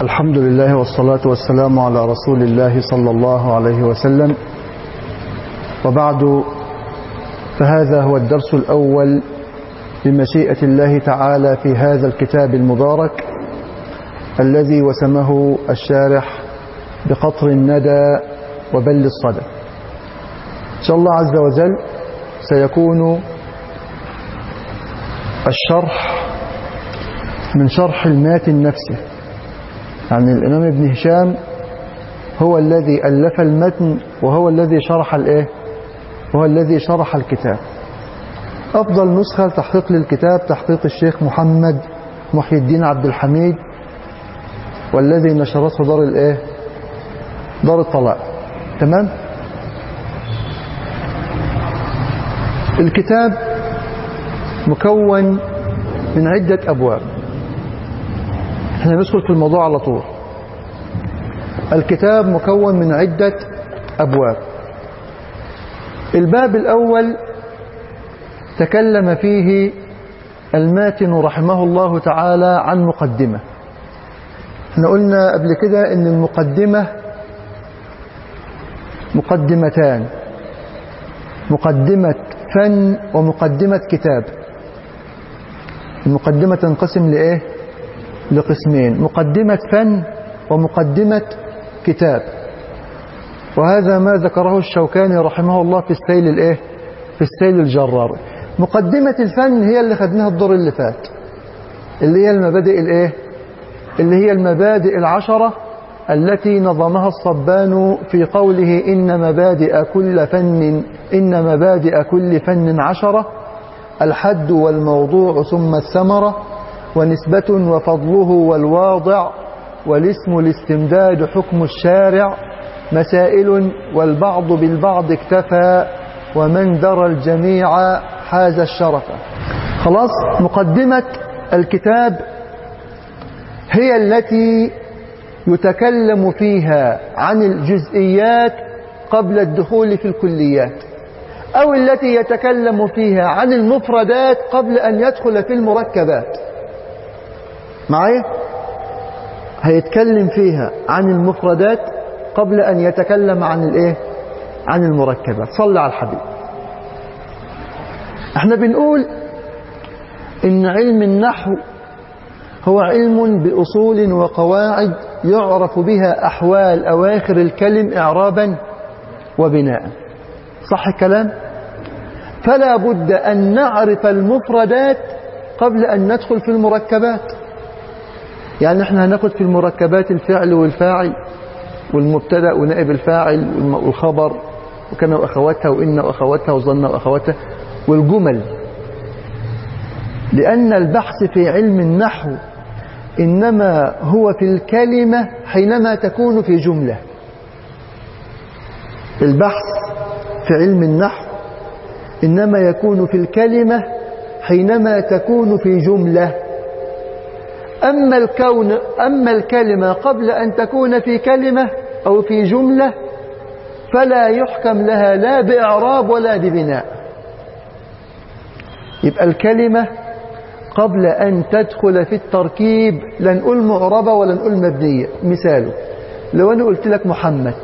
الحمد لله والصلاة والسلام على رسول الله صلى الله عليه وسلم وبعد فهذا هو الدرس الأول بمشيئة الله تعالى في هذا الكتاب المبارك الذي وسمه الشارح بقطر الندى وبل الصدى إن شاء الله عز وجل سيكون الشرح من شرح الماتن نفسه يعني الإمام ابن هشام هو الذي ألف المتن وهو الذي شرح الإيه وهو الذي شرح الكتاب أفضل نسخة تحقيق للكتاب تحقيق الشيخ محمد محي الدين عبد الحميد والذي نشرته دار الإيه دار الطلاق تمام الكتاب مكون من عدة أبواب احنا ندخل في الموضوع على طول الكتاب مكون من عدة أبواب الباب الأول تكلم فيه الماتن رحمه الله تعالى عن مقدمة احنا قلنا قبل كده ان المقدمة مقدمتان مقدمة فن ومقدمة كتاب المقدمة تنقسم لإيه لقسمين مقدمة فن ومقدمة كتاب وهذا ما ذكره الشوكاني رحمه الله في السيل الإيه في السيل الجرار مقدمة الفن هي اللي خدناها الدور اللي فات اللي هي المبادئ الإيه اللي هي المبادئ العشرة التي نظمها الصبان في قوله إن مبادئ كل فن إن مبادئ كل فن عشرة الحد والموضوع ثم الثمرة ونسبة وفضله والواضع والاسم الاستمداد حكم الشارع مسائل والبعض بالبعض اكتفى ومن درى الجميع حاز الشرف خلاص مقدمة الكتاب هي التي يتكلم فيها عن الجزئيات قبل الدخول في الكليات أو التي يتكلم فيها عن المفردات قبل أن يدخل في المركبات معايا هيتكلم فيها عن المفردات قبل أن يتكلم عن الإيه عن المركبات صلى على الحبيب احنا بنقول إن علم النحو هو علم بأصول وقواعد يعرف بها أحوال أواخر الكلم إعرابا وبناء صح الكلام فلا بد أن نعرف المفردات قبل أن ندخل في المركبات يعني احنا هناخد في المركبات الفعل والفاعل والمبتدا ونائب الفاعل والخبر وكان وأخواتها وإن وأخواتها وظن وأخواتها والجمل لأن البحث في علم النحو إنما هو في الكلمة حينما تكون في جملة البحث في علم النحو إنما يكون في الكلمة حينما تكون في جملة أما الكون أما الكلمة قبل أن تكون في كلمة أو في جملة فلا يحكم لها لا بإعراب ولا ببناء يبقى الكلمة قبل أن تدخل في التركيب لا نقول معربة ولا نقول مبنية مثاله لو أنا قلت لك محمد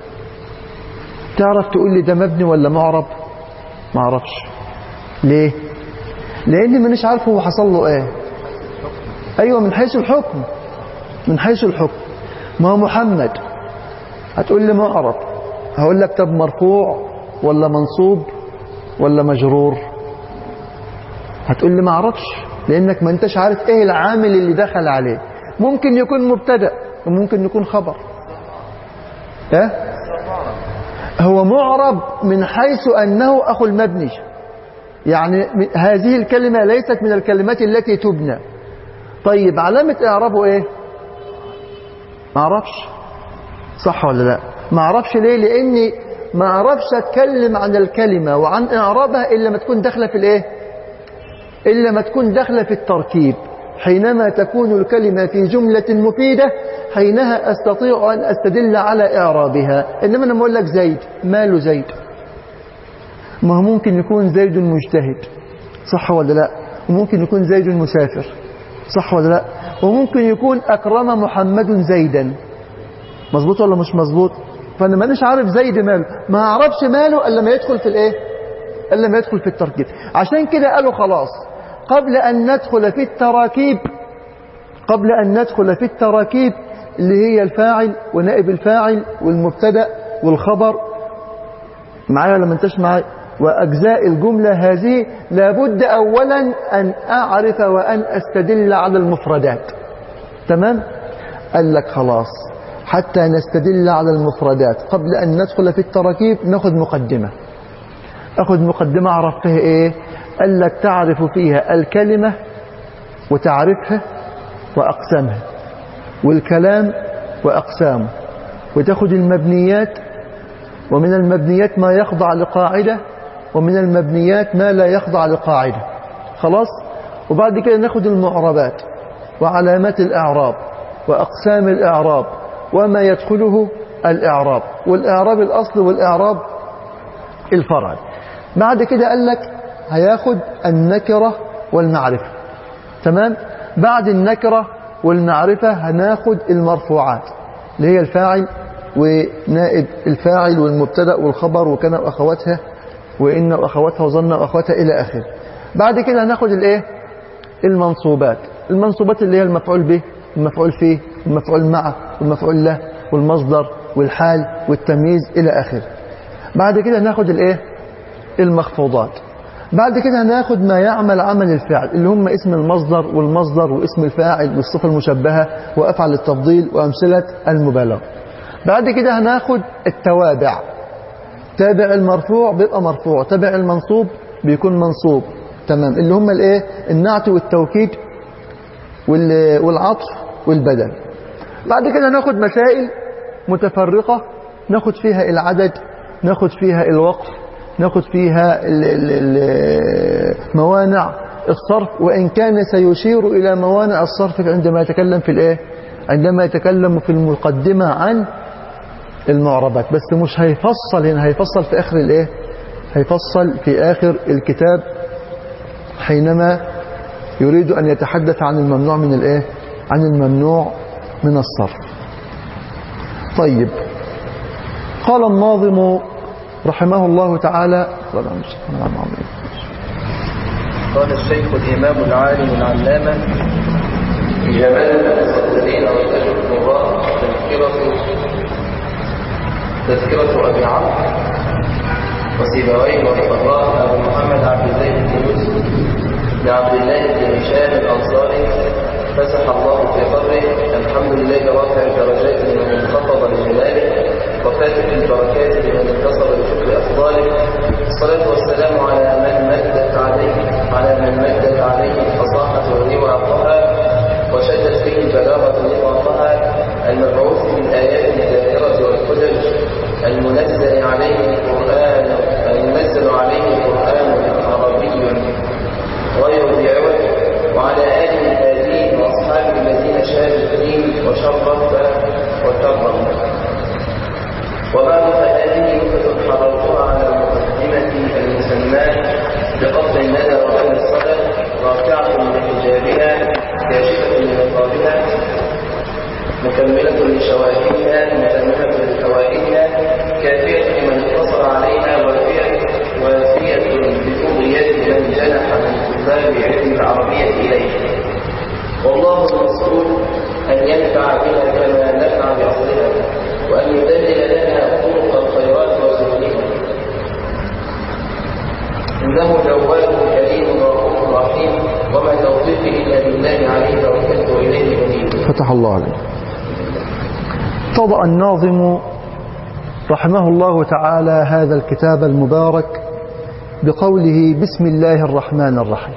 تعرف تقول لي ده مبني ولا معرب ما اعرفش ليه لاني مانيش عارف هو حصل له ايه ايوه من حيث الحكم من حيث الحكم ما هو محمد هتقول لي معرب هقول لك طب مرفوع ولا منصوب ولا مجرور هتقول لي ما اعرفش لانك ما انتش عارف ايه العامل اللي دخل عليه ممكن يكون مبتدا وممكن يكون خبر اه هو معرب من حيث أنه أخو المبني يعني هذه الكلمة ليست من الكلمات التي تبنى طيب علامة إعرابه إيه ما أعرفش صح ولا لا ما أعرفش ليه لأني ما أعرفش أتكلم عن الكلمة وعن إعرابها إلا ما تكون داخلة في الإيه إلا ما تكون داخلة في التركيب حينما تكون الكلمة في جملة مفيدة حينها أستطيع أن أستدل على إعرابها إنما أنا أقول لك زيد ماله زيد ما هو ممكن يكون زيد مجتهد صح ولا لا وممكن يكون زيد مسافر صح ولا لا وممكن يكون أكرم محمد زيدا مظبوط ولا مش مظبوط فأنا مانيش عارف زيد ماله ما أعرفش ماله إلا ما يدخل في الإيه إلا ما يدخل في التركيب عشان كده قالوا خلاص قبل أن ندخل في التراكيب قبل أن ندخل في التراكيب اللي هي الفاعل ونائب الفاعل والمبتدا والخبر معايا ولا ما انتش معايا وأجزاء الجملة هذه لابد أولا أن أعرف وأن أستدل على المفردات تمام قال لك خلاص حتى نستدل على المفردات قبل أن ندخل في التراكيب ناخذ مقدمة أخذ مقدمة أعرف فيها إيه قال لك تعرف فيها الكلمة وتعرفها وأقسامها والكلام وأقسامه وتاخد المبنيات ومن المبنيات ما يخضع لقاعدة ومن المبنيات ما لا يخضع لقاعدة خلاص وبعد كده ناخد المعربات وعلامات الإعراب وأقسام الإعراب وما يدخله الإعراب والإعراب الأصل والإعراب الفرع بعد كده قال لك هياخد النكرة والمعرفة تمام بعد النكرة والمعرفة هناخد المرفوعات اللي هي الفاعل ونائب الفاعل والمبتدا والخبر وكان واخواتها وان واخواتها وظن واخواتها الى اخره بعد كده هناخد الايه المنصوبات المنصوبات اللي هي المفعول به المفعول فيه المفعول معه والمفعول له والمصدر والحال والتمييز الى اخره بعد كده هناخد الايه المخفوضات بعد كده هناخد ما يعمل عمل الفعل اللي هم اسم المصدر والمصدر واسم الفاعل والصفة المشبهة وأفعل التفضيل وأمثلة المبالغة بعد كده هناخد التوابع تابع المرفوع بيبقى مرفوع تابع المنصوب بيكون منصوب تمام اللي هم الايه النعت والتوكيد والعطف والبدل بعد كده ناخد مسائل متفرقة ناخد فيها العدد ناخد فيها الوقف ناخد فيها ال ال ال موانع الصرف وإن كان سيشير إلى موانع الصرف عندما يتكلم في الإيه عندما يتكلم في المقدمة عن المعربات بس مش هيفصل هنا هيفصل في آخر الإيه هيفصل في آخر الكتاب حينما يريد أن يتحدث عن الممنوع من الإيه عن الممنوع من الصرف طيب قال الناظم رحمه الله تعالى قال الشيخ الإمام العالم العلامة جمال المصدرين وتاج القراء تذكرة تذكرة أبي عمرو وسيبويه والفراء أبو محمد عبد زيد بن يوسف لعبد الله بن هشام الأنصاري فسح الله في قبره الحمد لله رافع الدرجات لمن انخفض لجلاله وفاتح البركات لمن انتصر لشكر أفضاله الصلاة والسلام على من مدت عليه على من مدت عليه الفصاحة ورواقها وشدت فيه البلاغة نطاقها المبعوث من آيات الدائرة والحجج المنزل عليه القرآن المنزل عليه قرآن عربي غير بعوج وعلى آله الهادين وأصحابه الذين شادوا الدين وشرف وكرم وبعد فهذه نكتة حررتها على المقدمة المسماة بقصد الندى وغير الصدى راكعة لحجابها كاشفة لنقابها مكملة لشواهدها متممة لفوائدها كافية لمن اقتصر عليها وافية وافية بطغية من جنح من طلاب علم العربية إليه والله المسؤول أن ينفع بها كما نفع بأصلها وأن يدلل لنا طرق الخيرات وسبلها إنه جواد كريم رؤوف رحيم وما توفيقي إلا بالله عليه توكلت وإليه أنيب فتح الله عليه طبع الناظم رحمه الله تعالى هذا الكتاب المبارك بقوله بسم الله الرحمن الرحيم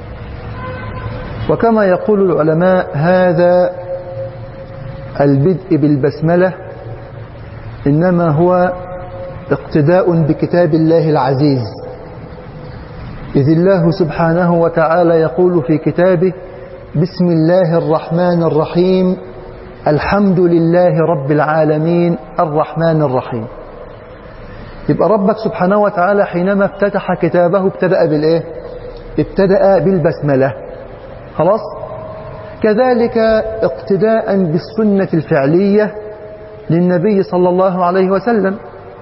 وكما يقول العلماء هذا البدء بالبسملة إنما هو اقتداء بكتاب الله العزيز إذ الله سبحانه وتعالى يقول في كتابه بسم الله الرحمن الرحيم الحمد لله رب العالمين الرحمن الرحيم يبقى ربك سبحانه وتعالى حينما افتتح كتابه ابتدأ بالإيه ابتدأ بالبسملة خلاص كذلك اقتداء بالسنة الفعلية للنبي صلى الله عليه وسلم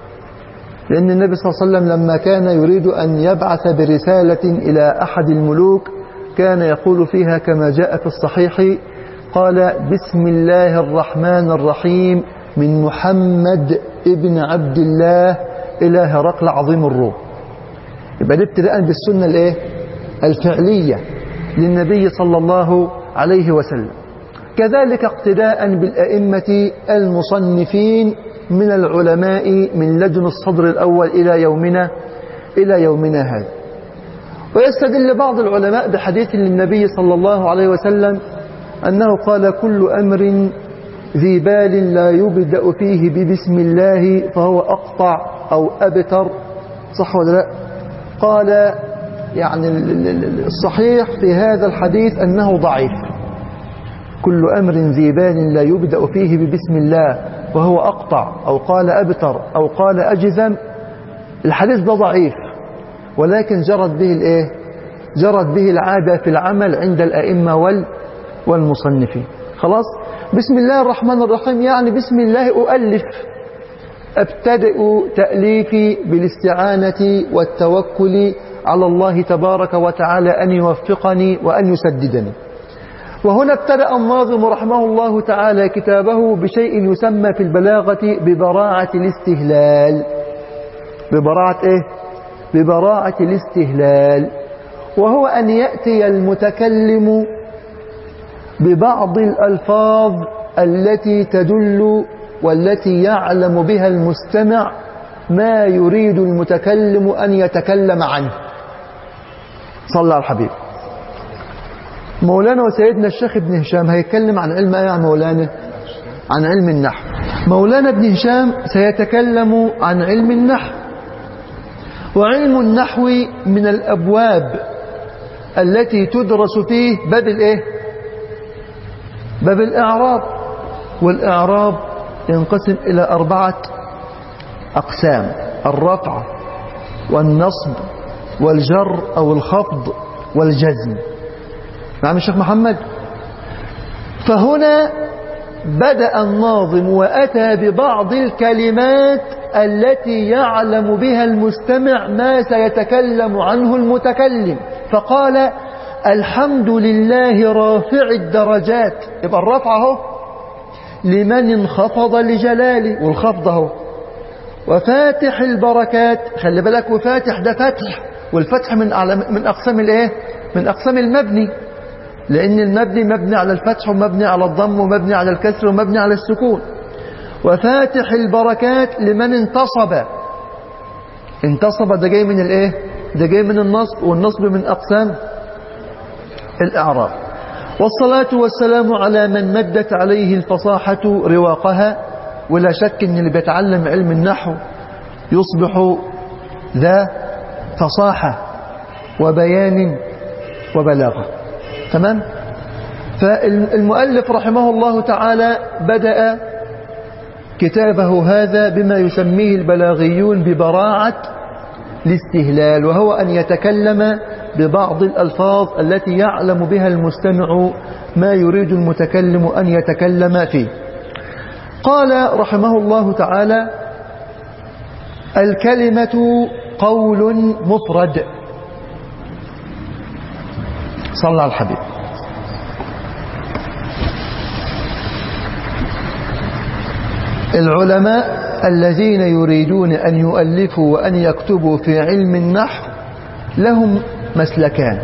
لأن النبي صلى الله عليه وسلم لما كان يريد أن يبعث برسالة إلى أحد الملوك كان يقول فيها كما جاء في الصحيح قال بسم الله الرحمن الرحيم من محمد ابن عبد الله إلى هرقل عظيم الروم يبقى ده ابتداء بالسنة الايه الفعلية للنبي صلى الله عليه وسلم كذلك اقتداء بالأئمة المصنفين من العلماء من لدن الصدر الأول إلى يومنا إلى يومنا هذا ويستدل بعض العلماء بحديث للنبي صلى الله عليه وسلم أنه قال كل أمر ذي بال لا يبدأ فيه ببسم الله فهو أقطع أو أبتر صح ولا لا قال يعني الصحيح في هذا الحديث أنه ضعيف كل أمر ذي بال لا يبدأ فيه ببسم الله وهو أقطع أو قال أبتر أو قال أجزم الحديث ده ضعيف ولكن جرت به الإيه؟ جرت به العادة في العمل عند الأئمة وال والمصنفين خلاص بسم الله الرحمن الرحيم يعني بسم الله أؤلف أبتدئ تأليفي بالاستعانة والتوكل على الله تبارك وتعالى أن يوفقني وأن يسددني وهنا ابتدأ الناظم رحمه الله تعالى كتابه بشيء يسمى في البلاغة ببراعة الاستهلال ببراعة إيه؟ ببراعة الاستهلال وهو أن يأتي المتكلم ببعض الألفاظ التي تدل والتي يعلم بها المستمع ما يريد المتكلم أن يتكلم عنه صلى على الحبيب مولانا وسيدنا الشيخ ابن هشام هيتكلم عن علم ايه يا مولانا عن علم النحو مولانا ابن هشام سيتكلم عن علم النحو وعلم النحو من الأبواب التي تدرس فيه باب الايه باب الإعراب والإعراب ينقسم إلى أربعة أقسام الرفع والنصب والجر أو الخفض والجزم نعم الشيخ محمد فهنا بدأ الناظم وأتى ببعض الكلمات التي يعلم بها المستمع ما سيتكلم عنه المتكلم فقال الحمد لله رافع الدرجات يبقى الرفع اهو لمن انخفض لجلاله والخفض اهو وفاتح البركات خلي بالك وفاتح ده فتح والفتح من من اقسام الايه من اقسام المبني لأن المبني مبني على الفتح ومبني على الضم ومبني على الكسر ومبني على السكون وفاتح البركات لمن انتصب انتصب ده جاي من الايه ده جاي من النصب والنصب من أقسام الإعراب والصلاة والسلام على من مدت عليه الفصاحة رواقها ولا شك ان اللي بيتعلم علم النحو يصبح ذا فصاحة وبيان وبلاغه تمام فالمؤلف رحمه الله تعالى بدأ كتابه هذا بما يسميه البلاغيون ببراعة الاستهلال وهو أن يتكلم ببعض الألفاظ التي يعلم بها المستمع ما يريد المتكلم أن يتكلم فيه قال رحمه الله تعالى الكلمة قول مفرد صلى على الحبيب العلماء الذين يريدون أن يؤلفوا وأن يكتبوا في علم النحو لهم مسلكان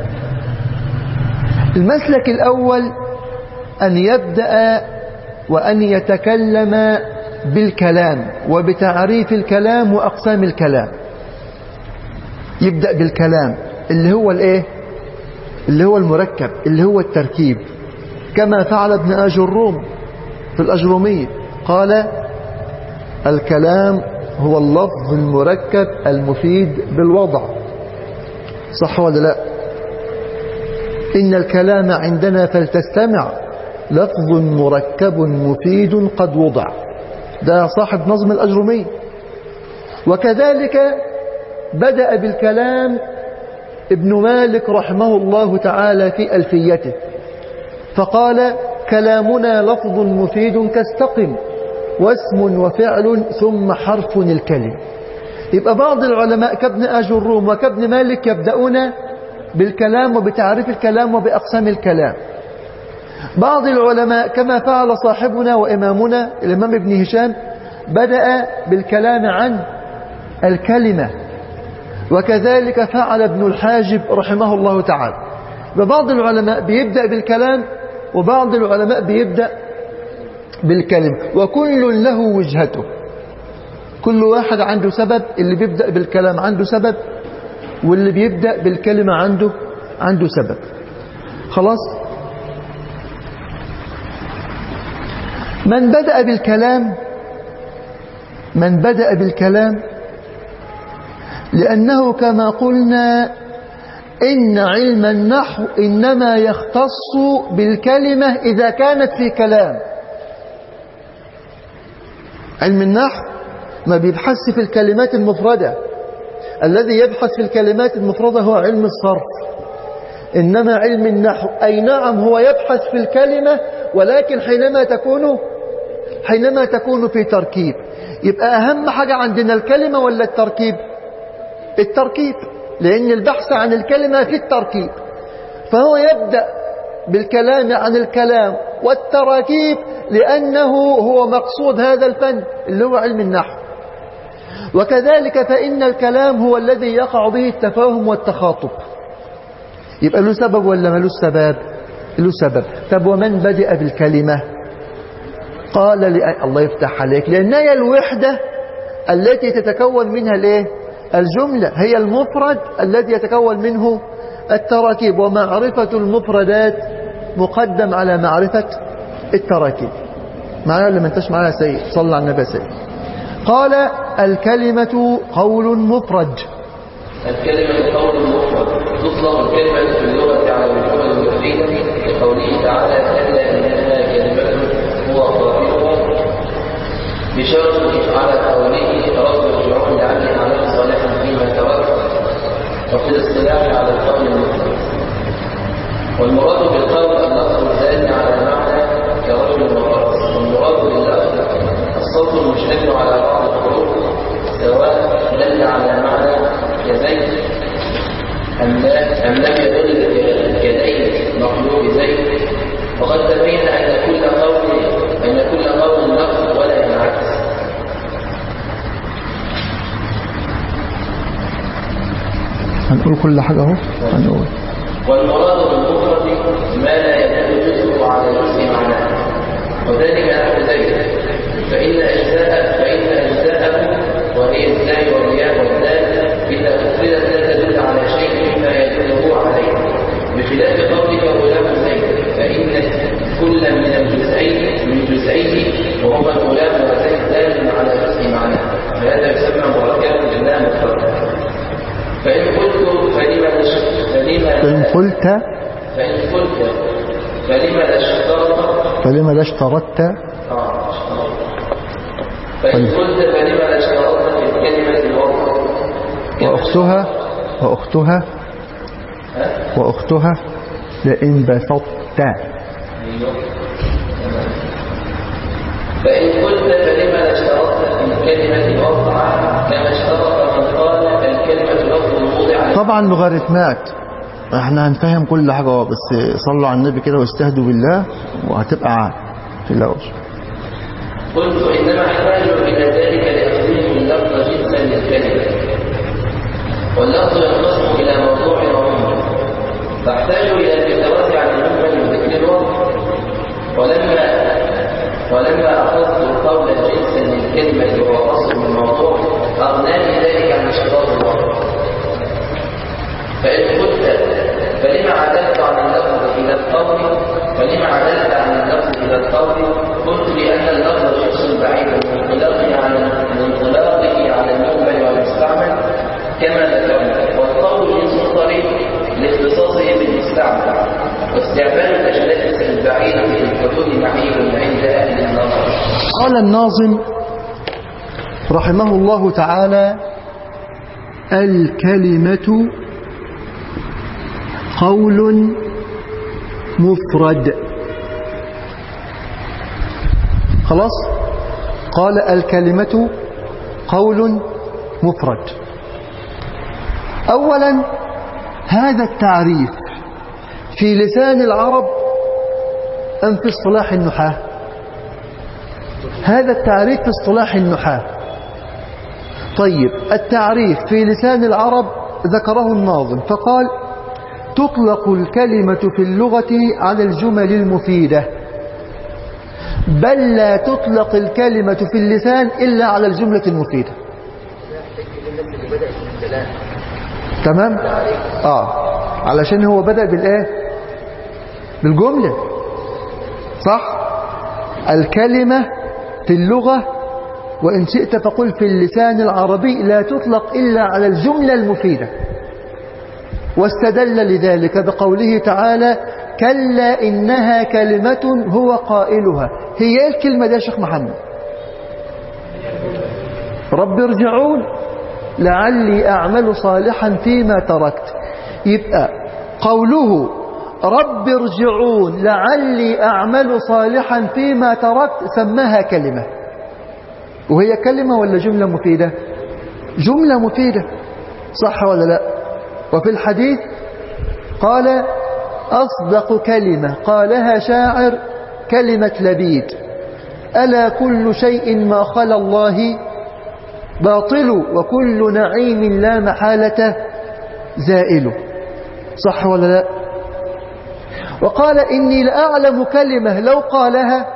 المسلك الأول أن يبدأ وأن يتكلم بالكلام وبتعريف الكلام وأقسام الكلام يبدأ بالكلام اللي هو الايه اللي هو المركب اللي هو التركيب كما فعل ابن أجروم في الأجرومية قال الكلام هو اللفظ المركب المفيد بالوضع صح ولا لا إن الكلام عندنا فلتستمع لفظ مركب مفيد قد وضع ده صاحب نظم الأجرومية وكذلك بدأ بالكلام ابن مالك رحمه الله تعالى في ألفيته فقال كلامنا لفظ مفيد كاستقم واسم وفعل ثم حرف الكلم يبقى بعض العلماء كابن آج الروم وكابن مالك يبدأون بالكلام وبتعريف الكلام وبأقسام الكلام بعض العلماء كما فعل صاحبنا وإمامنا الإمام ابن هشام بدأ بالكلام عن الكلمة وكذلك فعل ابن الحاجب رحمه الله تعالى وبعض العلماء بيبدأ بالكلام وبعض العلماء بيبدأ بالكلمة وكل له وجهته كل واحد عنده سبب اللي بيبدأ بالكلام عنده سبب واللي بيبدأ بالكلمة عنده عنده سبب خلاص من بدأ بالكلام من بدأ بالكلام لأنه كما قلنا إن علم النحو إنما يختص بالكلمة إذا كانت في كلام علم النحو ما بيبحث في الكلمات المفردة الذي يبحث في الكلمات المفردة هو علم الصرف إنما علم النحو أي نعم هو يبحث في الكلمة ولكن حينما تكون حينما تكون في تركيب يبقى أهم حاجة عندنا الكلمة ولا التركيب التركيب لأن البحث عن الكلمة في التركيب فهو يبدأ بالكلام عن الكلام والتراكيب لأنه هو مقصود هذا الفن اللي هو علم النحو وكذلك فإن الكلام هو الذي يقع به التفاهم والتخاطب يبقى له سبب ولا ملوش سبب له سبب طب ومن بدأ بالكلمة قال لي الله يفتح عليك لأن هي الوحدة التي تتكون منها الايه الجملة هي المفرد الذي يتكون منه التراكيب ومعرفة المفردات مقدم على معرفة التراكيب معنا ولا ما انتش معنا سيد صلى على النبي سيد قال الكلمة قول مفرد الكلمة قول مفرد تطلق الكلمة في اللغة على الجمل المفيدة لقوله تعالى كلا إنها كلمة هو قائلها بشرط على قوله رب ارجعون لعلي أعمل صالحا فيما ترك وفي الاصطلاح على القول المفرد والمراد بالقول اللفظ الدال على معنى كرجل وفرس والمراد باللفظ الصوت المشتمل على بعض الحروف سواء دل على معنى كزيد أم لا أم لم يدل كزيد مخلوق زيد وقد تبين أن كل قول أن كل قول لفظ ولا ينعكس هنقول كل حاجة اهو هنقول والمراد بالمفرد ما لا يدل جزءه على جزء معناه وذلك نحو زيد فإن أجزاء فإن أجزاءه وهي الزاي والياء والدال إذا أفردت لا تدل على شيء مما يدله عليه بخلاف قولك غلام زيد فإن كل من الجزئين من جزئيه وهما الغلام وزيد دال على جزء معناه فهذا يسمى مركبا بالله مفرد فإن قلت فلما نشط فلما فإن قلت فإن قلت فلما لا اشترط فلما لا اشترطت آه، فإن قلت فلما لا اشترطت في الكلمة الوضع وأختها وأختها وأختها لئن بسطت فإن قلت فلما لا اشترطت في الكلمة الوضع كما اشترط من قال الكلمة لفظ موضع طبعا لوغاريتمات احنا هنفهم كل حاجة اهو، بس صلوا على النبي كده واستهدوا بالله وهتبقى في الأول قلت إنما احتاج إلى ذلك لأخذهم اللفظ جنسا للكلمة واللفظ ينقسم إلى موضوع ومنظر فاحتاج إلى الجواز عن المجمل وذكر الوضع ولما ولما أخذت قول جنسا للكلمة وهو أصل الموضوع أغناني ذلك عن اشتراط الوضع فإن قلت فلما عدلت عن اللفظ إلى القول فلما عدلت عن اللفظ إلى القول قلت لأن اللفظ جنس بعيد من انطلاقه على من انطلاقه على المجمل والمستعمل كما ذكرنا والقول جنس طريق لاختصاصه بالمستعمل واستعمال الأجناس البعيدة في الحدود معيب عند أهل النظر قال الناظم رحمه الله تعالى الكلمة قول مفرد خلاص قال الكلمة قول مفرد أولا هذا التعريف في لسان العرب أم في اصطلاح النحاة هذا التعريف في اصطلاح النحاة طيب التعريف في لسان العرب ذكره الناظم فقال تطلق الكلمة في اللغة على الجمل المفيدة بل لا تطلق الكلمة في اللسان إلا على الجملة المفيدة تمام آه علشان هو بدأ بالإيه بالجملة صح الكلمة في اللغة وإن شئت فقل في اللسان العربي لا تطلق إلا على الجملة المفيدة واستدل لذلك بقوله تعالى كلا إنها كلمة هو قائلها هي إيه الكلمة دي يا شيخ محمد رب ارجعون لعلي أعمل صالحا فيما تركت يبقى قوله رب ارجعون لعلي أعمل صالحا فيما تركت سماها كلمة وهي كلمة ولا جملة مفيدة جملة مفيدة صح ولا لا وفي الحديث قال أصدق كلمة قالها شاعر كلمة لبيد ألا كل شيء ما خلا الله باطل وكل نعيم لا محالة زائل صح ولا لا وقال إني لأعلم كلمة لو قالها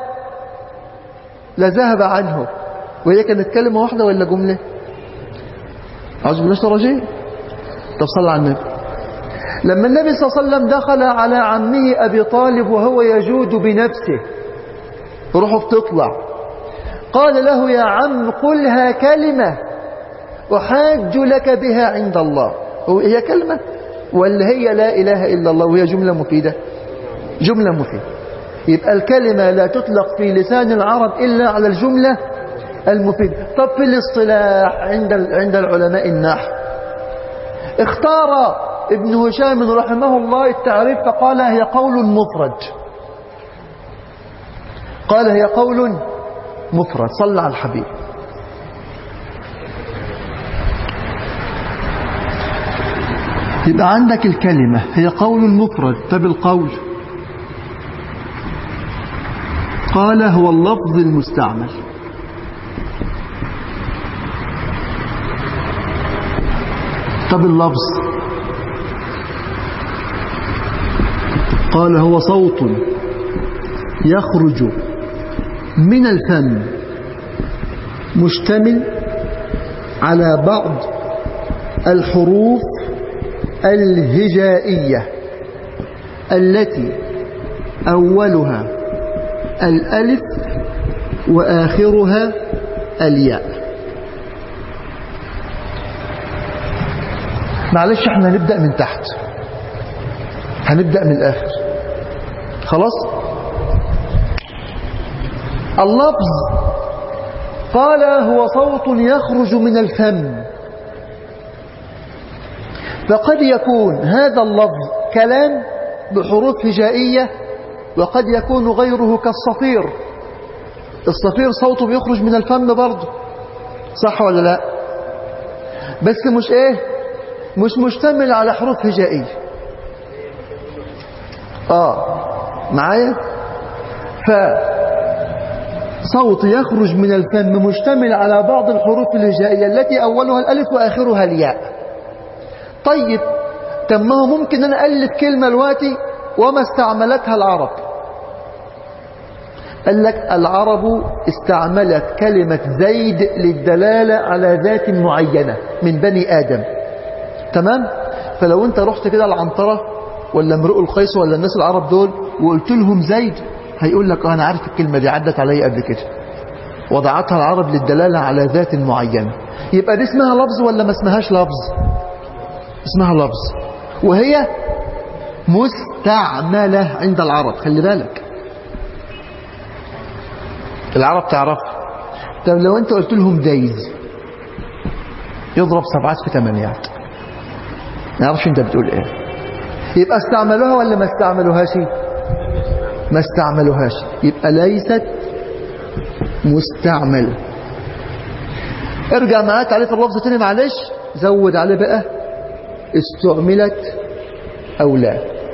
لذهب عنه وهي كانت كلمة واحدة ولا جملة أعوذ بالله رجيم طب صلى على النبي لما النبي صلى الله عليه وسلم دخل على عمه أبي طالب وهو يجود بنفسه روحه بتطلع قال له يا عم قلها كلمة أحاج لك بها عند الله هي كلمة ولا هي لا إله إلا الله وهي جملة مفيدة جملة مفيدة يبقى الكلمة لا تطلق في لسان العرب إلا على الجملة المفيدة طب في الاصطلاح عند عند العلماء النحو اختار ابن هشام رحمه الله التعريف فقال هي قول مفرد قال هي قول مفرد صلى على الحبيب يبقى عندك الكلمة هي قول مفرد طب القول قال هو اللفظ المستعمل طب اللفظ قال هو صوت يخرج من الفم مشتمل على بعض الحروف الهجائية التي أولها الألف وآخرها الياء معلش احنا هنبدأ من تحت هنبدأ من الآخر خلاص اللفظ قال هو صوت يخرج من الفم فقد يكون هذا اللفظ كلام بحروف هجائية وقد يكون غيره كالصفير الصفير صوته بيخرج من الفم برضه صح ولا لا بس مش ايه مش مشتمل على حروف هجائية اه معايا فصوت يخرج من الفم مشتمل على بعض الحروف الهجائية التي أولها الألف وآخرها الياء طيب طب ما هو ممكن أنا ألف كلمة الواتي وما استعملتها العرب قال لك العرب استعملت كلمة زيد للدلالة على ذات معينة من بني آدم تمام فلو انت رحت كده العنطرة ولا امرؤ القيس ولا الناس العرب دول وقلت لهم زيد هيقول لك انا عارف الكلمة دي عدت علي قبل كده وضعتها العرب للدلالة على ذات معينة يبقى دي اسمها لفظ ولا ما اسمهاش لفظ اسمها لفظ وهي مستعملة عند العرب خلي بالك العرب تعرف طب لو انت قلت لهم دايز يضرب سبعات في ثمانيات ما يعرفش انت بتقول ايه يبقى استعملوها ولا ما استعملوهاش ما استعملوهاش يبقى ليست مستعمل ارجع معايا تعريف اللفظ تاني معلش زود عليه بقى استعملت أو لا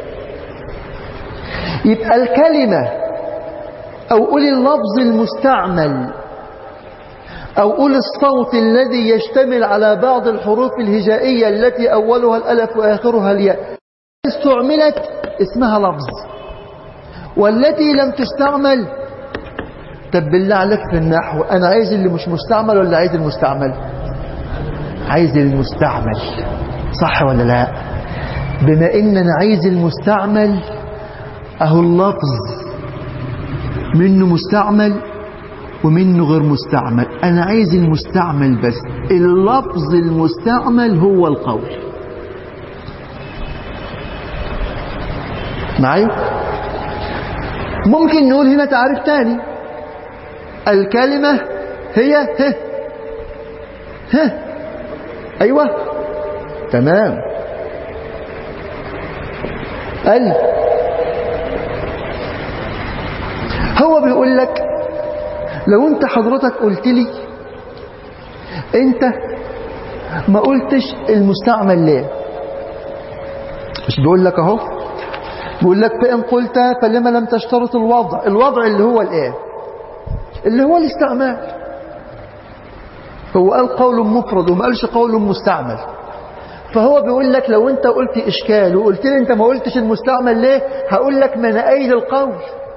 يبقى الكلمة أو قول اللفظ المستعمل أو قول الصوت الذي يشتمل على بعض الحروف الهجائية التي أولها الألف وآخرها الياء استعملت اسمها لفظ والتي لم تستعمل طب بالله عليك في النحو أنا عايز اللي مش مستعمل ولا عايز المستعمل عايز المستعمل صح ولا لا بما ان انا عايز المستعمل اهو اللفظ منه مستعمل ومنه غير مستعمل انا عايز المستعمل بس اللفظ المستعمل هو القول معايا ممكن نقول هنا تعريف تاني الكلمة هي ه ه ايوه تمام ال هو بيقول لك لو انت حضرتك قلت لي انت ما قلتش المستعمل ليه مش بيقول لك اهو بيقول لك فإن قلت فلما لم تشترط الوضع الوضع اللي هو الايه اللي هو الاستعمال هو قال قول مفرد وما قالش قول مستعمل فهو بيقول لك لو انت قلت اشكال وقلت لي انت ما قلتش المستعمل ليه هقول لك ما انا قايل القول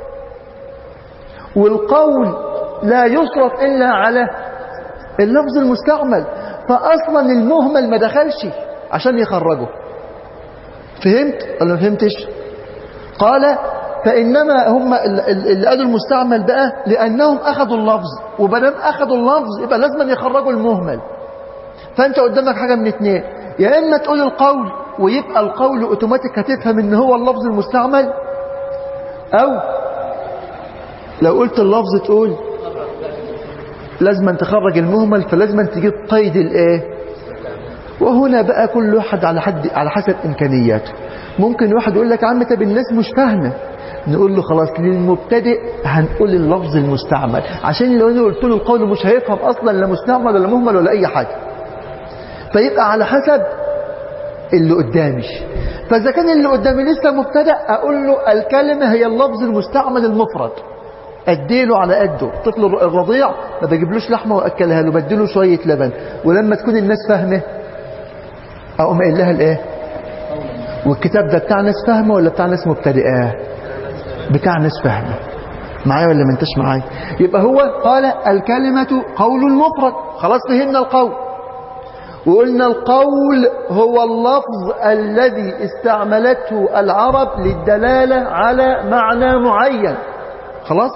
والقول لا يصرف الا على اللفظ المستعمل فاصلا المهمل ما دخلش عشان يخرجه فهمت ولا ما فهمتش قال فانما هم اللي قالوا المستعمل بقى لانهم اخذوا اللفظ وبدام اخذوا اللفظ يبقى لازم يخرجوا المهمل فانت قدامك حاجه من اتنين يا اما تقول القول ويبقى القول اوتوماتيك هتفهم ان هو اللفظ المستعمل او لو قلت اللفظ تقول لازم تخرج المهمل فلازم تجيب قيد الايه وهنا بقى كل واحد على حد على حسب امكانياته ممكن واحد يقول لك يا عم طب الناس مش فاهمه نقول له خلاص للمبتدئ هنقول اللفظ المستعمل عشان لو انا قلت له القول مش هيفهم اصلا لا مستعمل ولا مهمل ولا اي حاجه فيبقى على حسب اللي قدامي فاذا كان اللي قدامي لسه مبتدئ اقول له الكلمه هي اللفظ المستعمل المفرد اديله على قده الطفل الرضيع ما بجيبلوش لحمه واكلها له بديله شويه لبن ولما تكون الناس فاهمه اقوم قايل لها الايه والكتاب ده بتاع ناس فاهمه ولا بتاع ناس مبتدئه بتاع ناس فاهمه معايا ولا ما انتش معايا يبقى هو قال الكلمه قول مفرد خلاص فهمنا القول وقلنا القول هو اللفظ الذي استعملته العرب للدلاله على معنى معين خلاص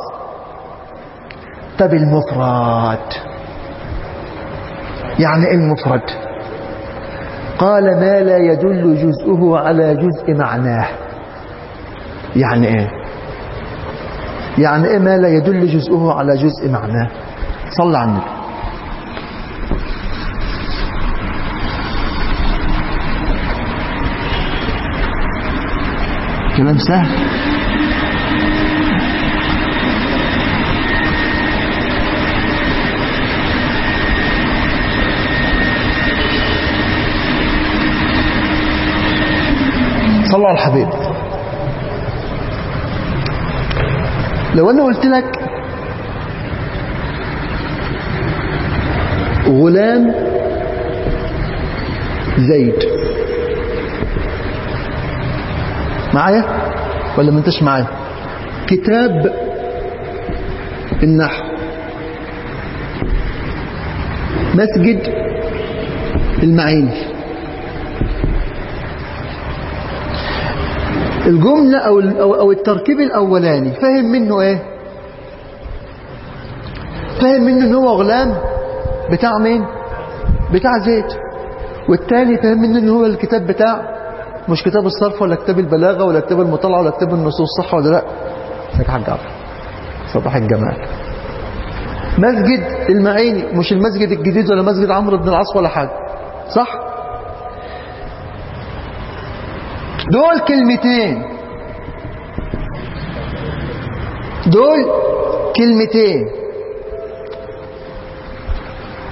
طب المفرد يعني ايه المفرد قال ما لا يدل جزءه على جزء معناه يعني ايه يعني ايه ما لا يدل جزءه على جزء معناه صلى على النبي كلام سهل صلى على الحبيب لو انا قلت لك غلام زيد معايا ولا ما انتش معايا كتاب النحو مسجد المعيني الجملة أو أو التركيب الأولاني فاهم منه إيه؟ فاهم منه إن هو غلام بتاع مين؟ بتاع زيد والتاني فاهم منه إن هو الكتاب بتاع مش كتاب الصرف ولا كتاب البلاغة ولا كتاب المطالعة ولا كتاب النصوص صح ولا لا؟ ازيك يا حاج عبد صباح الجمال مسجد المعيني مش المسجد الجديد ولا مسجد عمرو بن العاص ولا حاجة صح؟ دول كلمتين دول كلمتين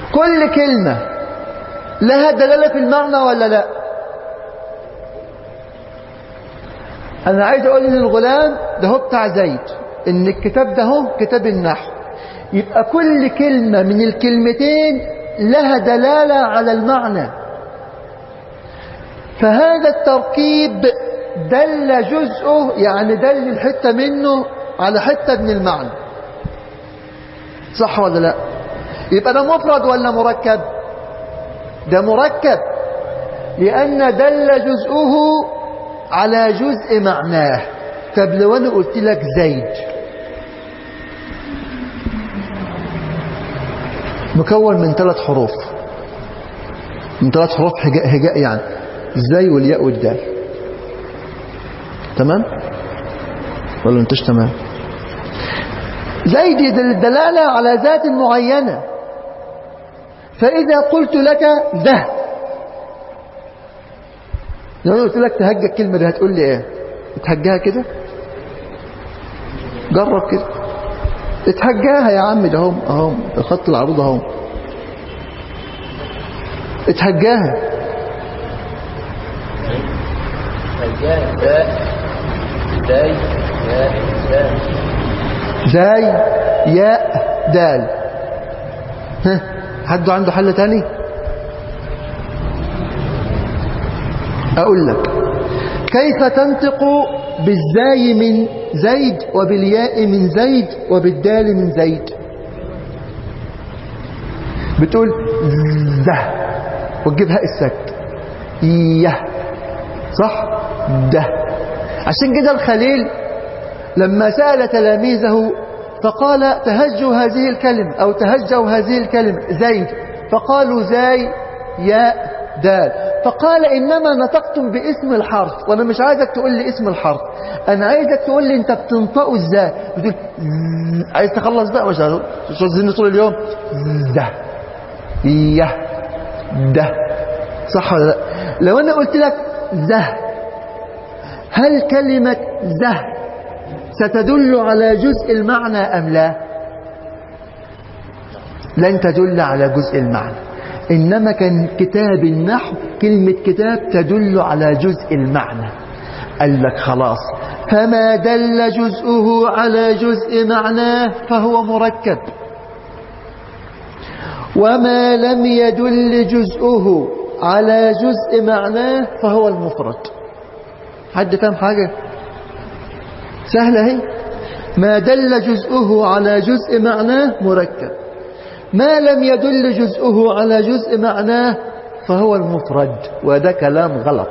كل كلمة لها دلالة في المعنى ولا لا أنا عايز أقول للغلام ده هو بتاع زيد إن الكتاب ده هو كتاب النحو يبقى كل كلمة من الكلمتين لها دلالة على المعنى فهذا التركيب دل جزءه يعني دل الحتة منه على حتة من المعنى صح ولا لا يبقى ده مفرد ولا مركب ده مركب لأن دل جزءه على جزء معناه طب لو أنا قلت لك زيد مكون من ثلاث حروف من ثلاث حروف هجاء, هجاء يعني الزي والياء والدال تمام ولا انتش تمام زيد الدلالة على ذات معينة فإذا قلت لك ذا لو أنا قلت لك تهجى الكلمة دي هتقول لي ايه تهجاها كده جرب كده اتهجاها يا عم ده هم اهو الخط العروض اهو اتهجاها هجاء باء زي ياء زاء زي ياء دال ها حد عنده حل تاني اقول لك كيف تنطق بالزاي من زيد وبالياء من زيد وبالدال من زيد بتقول ذه وتجيب هاء السكت يه صح ده عشان كده الخليل لما سأل تلاميذه فقال تهجوا هذه الكلمة أو تهجوا هذه الكلمة زيد فقالوا زاي ياء دال فقال إنما نطقتم باسم الحرف وأنا مش عايزك تقول لي اسم الحرف أنا عايزك تقول لي أنت بتنطقه إزاي بتقول ز- عايز تخلص بقى مش عايز مش عايزين طول اليوم ده يه ده صح ولا لا لو أنا قلت لك ذه هل كلمة ذه ستدل على جزء المعنى أم لا لن تدل على جزء المعنى إنما كان كتاب النحو كلمة كتاب تدل على جزء المعنى قال لك خلاص فما دل جزءه على جزء معناه فهو مركب وما لم يدل جزءه على جزء معناه فهو المفرد حد فاهم حاجة سهلة هي ما دل جزءه على جزء معناه مركب ما لم يدل جزءه على جزء معناه فهو المفرد وده كلام غلط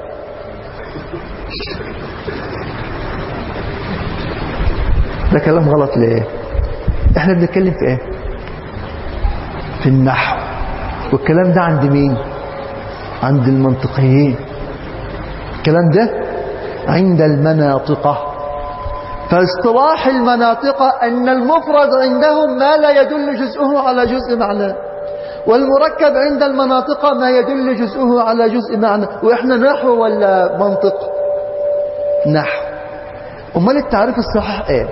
ده كلام غلط ليه احنا بنتكلم في ايه في النحو والكلام ده عند مين عند المنطقيين الكلام ده عند المناطقة فاصطلاح المناطق أن المفرد عندهم ما لا يدل جزءه على جزء معناه والمركب عند المناطق ما يدل جزءه على جزء معنى وإحنا نحو ولا منطق نحو أمال التعريف الصحيح إيه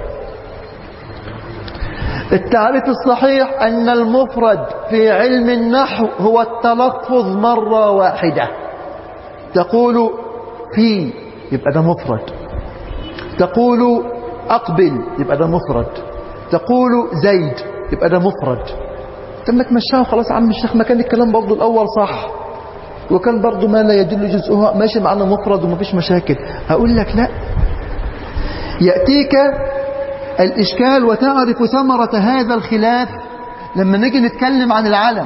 التعريف الصحيح أن المفرد في علم النحو هو التلفظ مرة واحدة تقول في يبقى ده مفرد تقول أقبل يبقى ده مفرد تقول زيد يبقى ده مفرد تم تمشاه وخلاص يا عم الشيخ ما كان الكلام برضه الأول صح وكان برضه ما لا يدل جزءها ماشي معنا مفرد ومفيش مشاكل هقول لك لا يأتيك الإشكال وتعرف ثمرة هذا الخلاف لما نيجي نتكلم عن العلم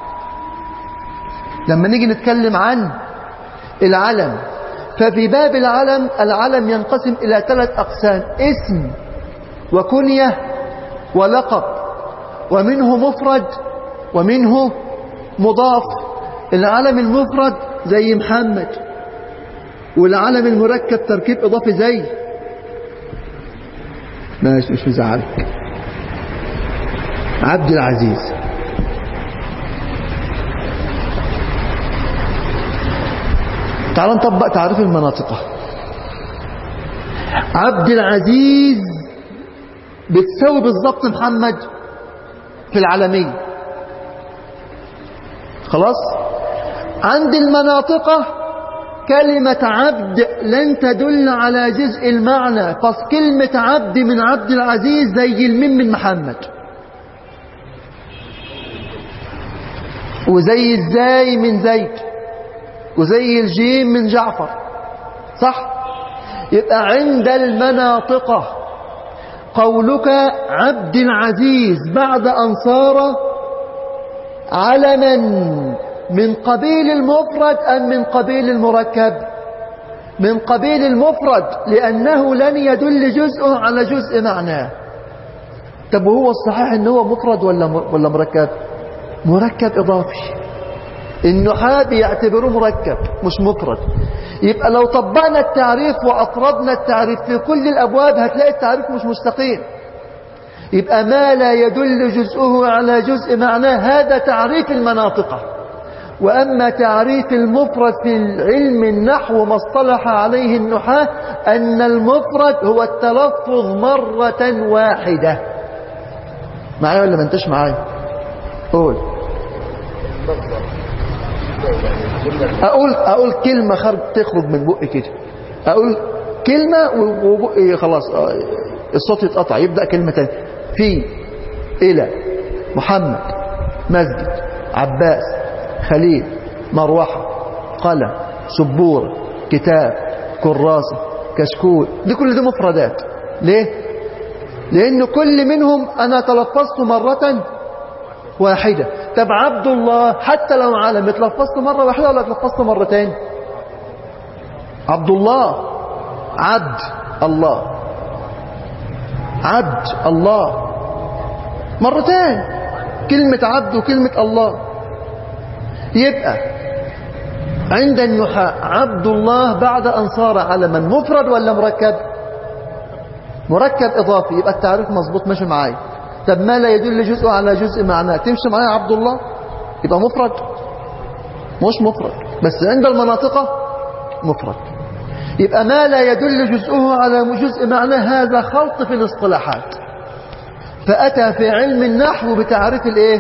لما نيجي نتكلم عن العلم ففي باب العلم العلم ينقسم إلى ثلاث أقسام اسم وكنية ولقب ومنه مفرد ومنه مضاف العلم المفرد زي محمد والعلم المركب تركيب إضافي زي ماشي مش مزعلك عبد العزيز تعال نطبق تعريف المناطق عبد العزيز بتساوي بالظبط محمد في العالمية خلاص عند المناطقة كلمة عبد لن تدل على جزء المعنى فكلمة عبد من عبد العزيز زي الميم من محمد وزي الزاي من زيد وزي الجيم من جعفر صح يبقى عند المناطقة قولك عبد العزيز بعد أن صار علما من قبيل المفرد أم من قبيل المركب من قبيل المفرد لأنه لن يدل جزءه على جزء معناه طب وهو الصحيح أنه هو مفرد ولا ولا مركب مركب إضافي النحاة بيعتبروه مركب مش مفرد يبقى لو طبقنا التعريف وأفردنا التعريف في كل الأبواب هتلاقي التعريف مش مستقيم يبقى ما لا يدل جزءه على جزء معناه هذا تعريف المناطق وأما تعريف المفرد في علم النحو ما اصطلح عليه النحاة أن المفرد هو التلفظ مرة واحدة معايا ولا ما انتش معايا قول أقول أقول كلمة خرج تخرج من بقي كده أقول كلمة وبقي خلاص الصوت يتقطع يبدأ كلمة تانية في إلى محمد مسجد عباس خليل مروحة قلم سبورة كتاب كراسة كشكول دي كل دي مفردات ليه لأن كل منهم أنا تلفظت مرة واحدة طب عبد الله حتى لو عالم اتلفظت مرة واحدة ولا اتلفظت مرتين عبد الله عبد الله عبد الله مرتين كلمة عبد وكلمة الله يبقى عند النحاة عبد الله بعد أن صار علما مفرد ولا مركب مركب إضافي يبقى التعريف مظبوط ماشي معايا طب ما لا يدل جزء على جزء معناه تمشي معايا عبد الله يبقى مفرد مش مفرد بس عند المناطق مفرد يبقى ما لا يدل جزءه على جزء معناه هذا خلط في الاصطلاحات فأتى في علم النحو بتعريف الايه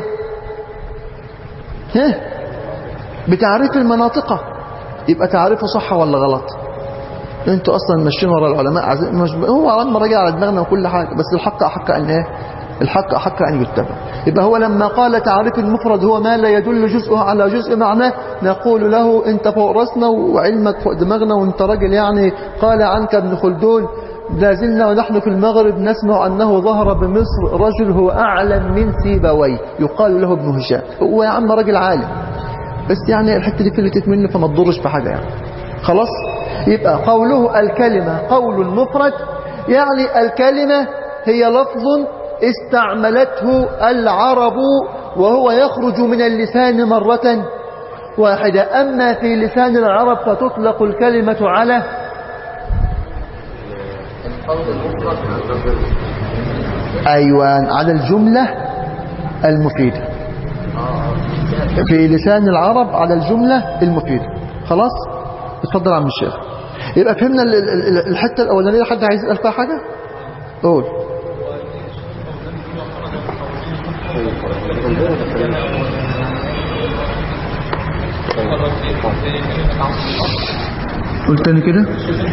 ها بتعريف المناطق يبقى تعريفه صح ولا غلط انتوا اصلا ماشيين ورا العلماء عز... مش... هو علم راجع على دماغنا وكل حاجه بس الحق احق ان ايه الحق احق ان يتبع يبقى هو لما قال تعريف المفرد هو ما لا يدل جزءه على جزء معناه نقول له انت فوق راسنا وعلمك فوق دماغنا وانت راجل يعني قال عنك ابن خلدون لا زلنا ونحن في المغرب نسمع أنه ظهر بمصر رجل هو أعلم من سيبويه يقال له ابن هشام هو يا عم راجل عالم بس يعني الحتة دي فلتت منه فما تضرش في حاجة يعني خلاص يبقى قوله الكلمة قول المفرد يعني الكلمة هي لفظ استعملته العرب وهو يخرج من اللسان مرة واحدة أما في لسان العرب فتطلق الكلمة على أيوان على الجملة المفيدة في لسان العرب على الجملة المفيدة خلاص اتفضل عم الشيخ يبقى فهمنا الحتة الأولانية حد عايز يسأل فيها حاجة قول قلت تاني كده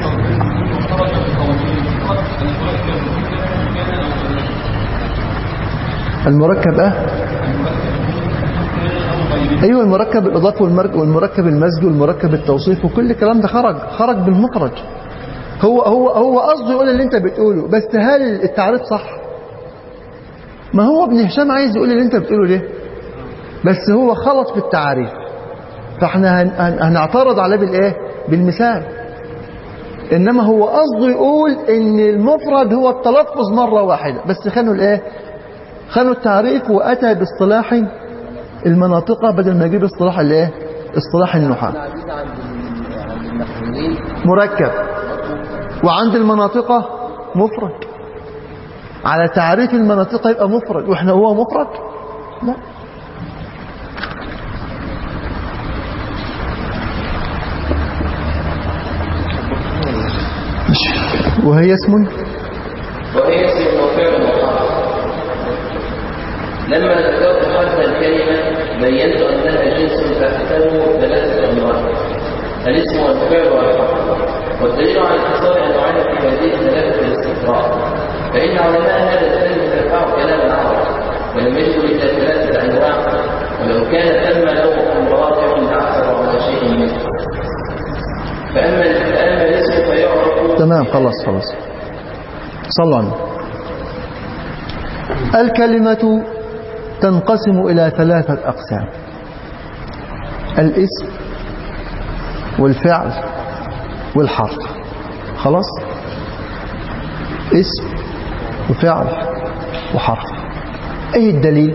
المركب اه ايوه المركب الاضافي والمركب المزج والمركب التوصيف وكل الكلام ده خرج خرج بالمخرج هو هو هو قصده يقول اللي انت بتقوله بس هل التعريف صح ما هو ابن هشام عايز يقول اللي انت بتقوله ليه بس هو خلط في التعريف فاحنا هنعترض عليه بالايه بالمثال انما هو قصده يقول ان المفرد هو التلفظ مرة واحدة بس خانوا الايه خانوا التعريف واتى باصطلاح المناطق بدل ما يجيب اصطلاح الايه اصطلاح النحاة مركب وعند المناطق مفرد على تعريف المناطق يبقى مفرد واحنا هو مفرد لا وهي اسم وهي اسم وفعل لما ذكرت حرف الكلمة بينت أنها جنس تحته ثلاثة أنواع الاسم والفعل والحرف والدليل على اختصار أنواعها في هذه الثلاثة الاستقراء فإن علماء هذا الفن ترفع كلام العرب ولم يجدوا إلا ثلاثة أنواع ولو كان ثم نوع رابع لعثر على شيء منه فأما فأما الاسم فيعرف تمام خلاص خلاص صلوا على النبي. الكلمة تنقسم إلى ثلاثة أقسام الاسم والفعل والحرف خلاص اسم وفعل وحرف ايه الدليل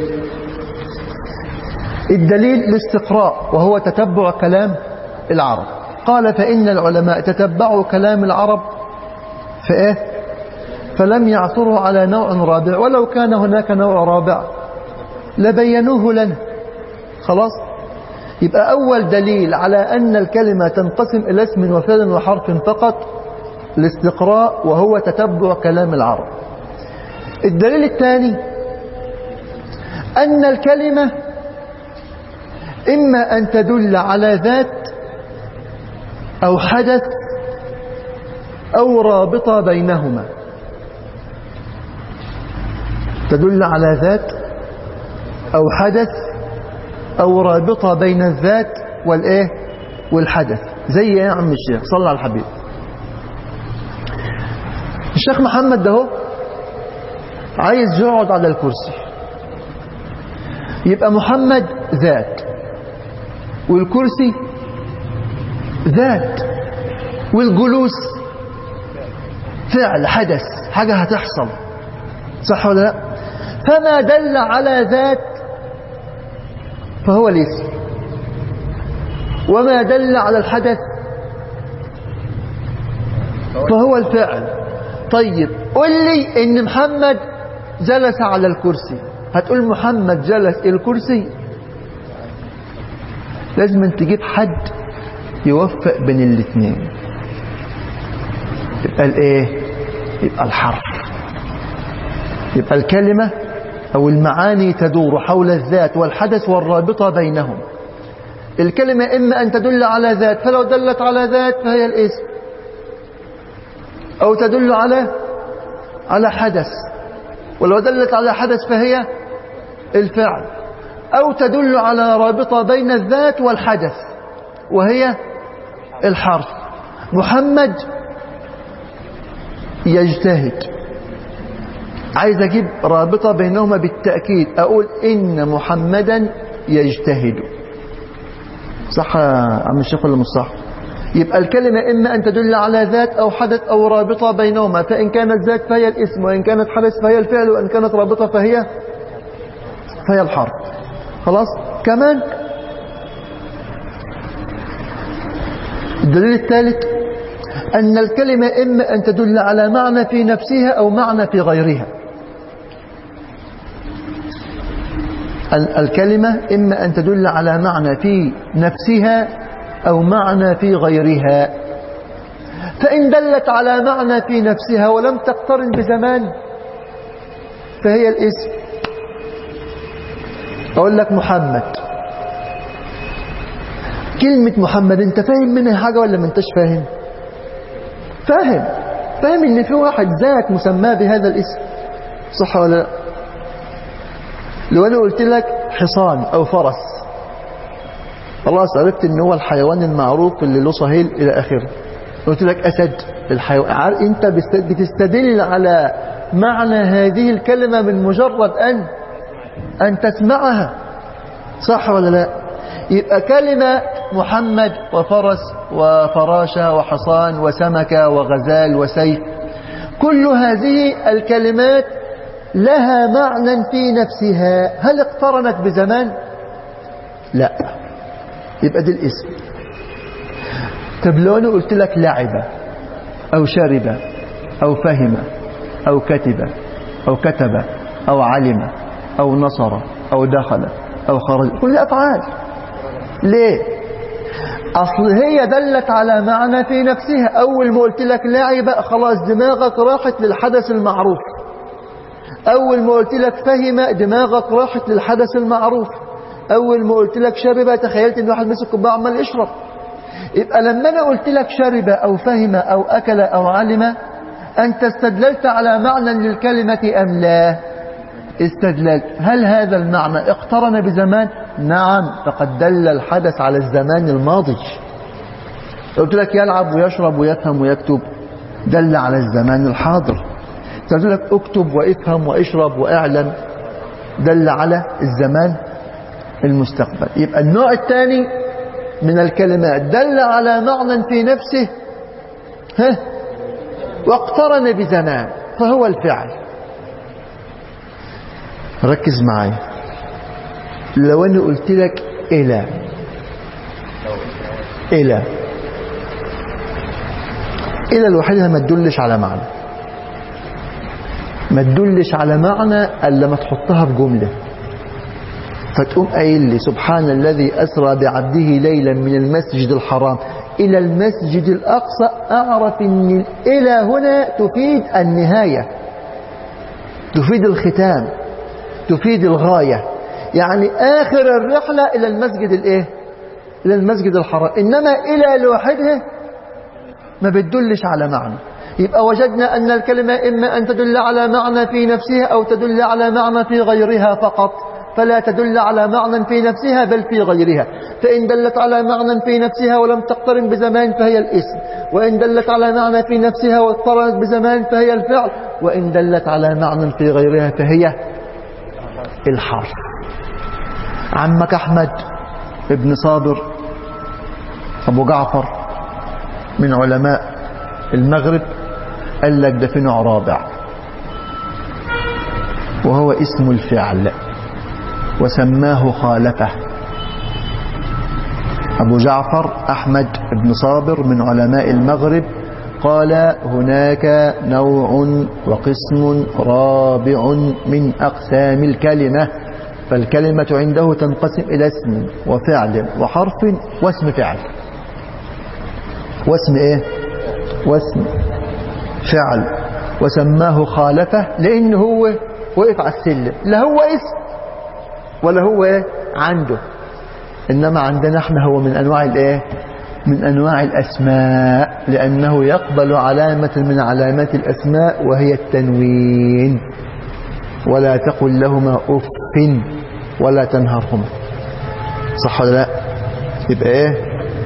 الدليل الاستقراء وهو تتبع كلام العرب قال فإن العلماء تتبعوا كلام العرب فإيه فلم يعثروا على نوع رابع ولو كان هناك نوع رابع لبينوه لنا خلاص يبقى أول دليل على أن الكلمة تنقسم إلى اسم وفعل وحرف فقط الاستقراء وهو تتبع كلام العرب الدليل الثاني أن الكلمة إما أن تدل على ذات أو حدث أو رابطة بينهما تدل على ذات أو حدث أو رابطة بين الذات والإيه والحدث زي إيه يا عم الشيخ صلى على الحبيب الشيخ محمد ده هو عايز يقعد على الكرسي يبقى محمد ذات والكرسي ذات والجلوس فعل حدث حاجة هتحصل صح ولا لا فما دل على ذات فهو الاسم وما دل على الحدث فهو الفعل طيب قل لي ان محمد جلس على الكرسي هتقول محمد جلس الكرسي لازم أن تجيب حد يوفق بين الاثنين يبقى الايه يبقى الحرف يبقى الكلمة أو المعاني تدور حول الذات والحدث والرابطة بينهم الكلمة إما أن تدل على ذات فلو دلت على ذات فهي الاسم أو تدل على على حدث ولو دلت على حدث فهي الفعل أو تدل على رابطة بين الذات والحدث وهي الحرف محمد يجتهد عايز أجيب رابطة بينهما بالتأكيد أقول إن محمدا يجتهد صح يا عم الشيخ ولا مش صح يبقى الكلمة إما أن تدل على ذات أو حدث أو رابطة بينهما فإن كانت ذات فهي الاسم وإن كانت حدث فهي الفعل وإن كانت رابطة فهي فهي الحرف خلاص كمان الدليل الثالث أن الكلمة إما أن تدل على معنى في نفسها أو معنى في غيرها الكلمة إما أن تدل على معنى في نفسها أو معنى في غيرها فإن دلت على معنى في نفسها ولم تقترن بزمان فهي الاسم أقول لك محمد كلمة محمد انت فاهم منها حاجة ولا ما انتش فاهم فاهم فاهم ان في واحد ذات مسماه بهذا الاسم صح ولا لا لو انا قلت لك حصان او فرس خلاص عرفت ان هو الحيوان المعروف اللي له صهيل الى اخره قلت لك اسد الحيوان انت بتستدل على معنى هذه الكلمة من مجرد ان ان تسمعها صح ولا لا يبقى كلمة محمد وفرس وفراشة وحصان وسمكة وغزال وسيف كل هذه الكلمات لها معنى في نفسها هل اقترنت بزمان لا يبقى دي الاسم طب لو انا قلت لك لعب او شرب او فهم او كتب او كتب او علم او نصر او دخل او خرج كل افعال ليه اصل هي دلت على معنى في نفسها اول ما قلت لك لعب خلاص دماغك راحت للحدث المعروف أول ما قلت لك فهم دماغك راحت للحدث المعروف أول ما قلت لك شرب تخيلت إن واحد مسك كوباية عمال يشرب يبقى لما أنا قلت لك شرب أو فهم أو أكل أو علم أنت استدللت على معنى للكلمة أم لا استدللت هل هذا المعنى اقترن بزمان نعم فقد دل الحدث على الزمان الماضي قلت لك يلعب ويشرب ويفهم ويكتب دل على الزمان الحاضر قلت لك اكتب وافهم واشرب واعلم دل على الزمان المستقبل يبقى النوع الثاني من الكلمات دل على معنى في نفسه ها واقترن بزمان فهو الفعل ركز معايا لو انا قلت لك الى الى الى لوحدها ما تدلش على معنى ما تدلش على معنى الا ما تحطها في جمله فتقوم قايل لي سبحان الذي اسرى بعبده ليلا من المسجد الحرام الى المسجد الاقصى اعرف ان الى هنا تفيد النهايه تفيد الختام تفيد الغايه يعني اخر الرحله الى المسجد الايه الى المسجد الحرام انما الى لوحدها ما بتدلش على معنى يبقى وجدنا أن الكلمة إما أن تدل على معنى في نفسها أو تدل على معنى في غيرها فقط فلا تدل على معنى في نفسها بل في غيرها فإن دلت على معنى في نفسها ولم تقترن بزمان فهي الاسم وإن دلت على معنى في نفسها واقترنت بزمان فهي الفعل وإن دلت على معنى في غيرها فهي الحرف عمك أحمد ابن صابر أبو جعفر من علماء المغرب قال لك ده في نوع رابع وهو اسم الفعل وسماه خالفه أبو جعفر أحمد بن صابر من علماء المغرب قال هناك نوع وقسم رابع من أقسام الكلمة فالكلمة عنده تنقسم إلى اسم وفعل وحرف واسم فعل واسم ايه واسم فعل وسماه خالفه لان هو وقف على السلم لا هو اسم ولا هو ايه عنده انما عندنا احنا هو من انواع الايه من انواع الاسماء لانه يقبل علامه من علامات الاسماء وهي التنوين ولا تقل لهما اف ولا تنهرهما صح ولا لا يبقى ايه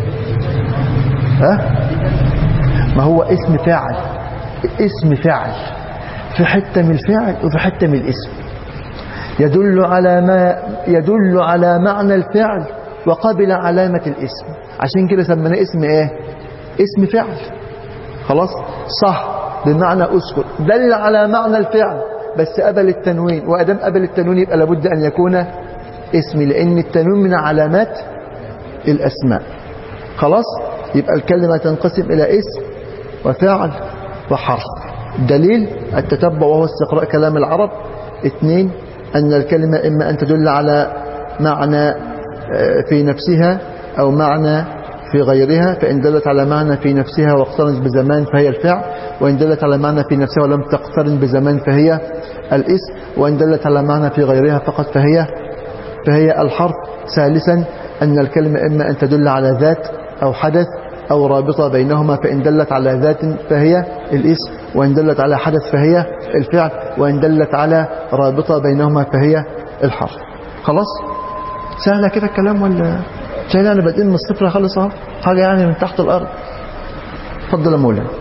ها ما هو اسم فاعل اسم فاعل في حتة من الفعل وفي حتة من الاسم يدل على ما يدل على معنى الفعل وقبل علامة الاسم عشان كده سميناه اسم ايه اسم فعل خلاص صح بمعنى اسكت دل على معنى الفعل بس قبل التنوين وادام قبل التنوين يبقى لابد ان يكون اسم لان التنوين من علامات الاسماء خلاص يبقى الكلمة تنقسم إلى اسم وفعل وحرف دليل التتبع وهو استقراء كلام العرب اثنين أن الكلمة إما أن تدل على معنى في نفسها أو معنى في غيرها فإن دلت على معنى في نفسها واقترنت بزمان فهي الفعل وإن دلت على معنى في نفسها ولم تقترن بزمان فهي الاسم وإن دلت على معنى في غيرها فقط فهي فهي الحرف ثالثا أن الكلمة إما أن تدل على ذات أو حدث أو رابطة بينهما فإن دلت على ذات فهي الاسم وإن دلت على حدث فهي الفعل وإن دلت على رابطة بينهما فهي الحرف خلاص سهلة كده الكلام ولا شايل أنا بادئين من الصفر خالص اهو حاجة يعني من تحت الأرض اتفضل يا مولانا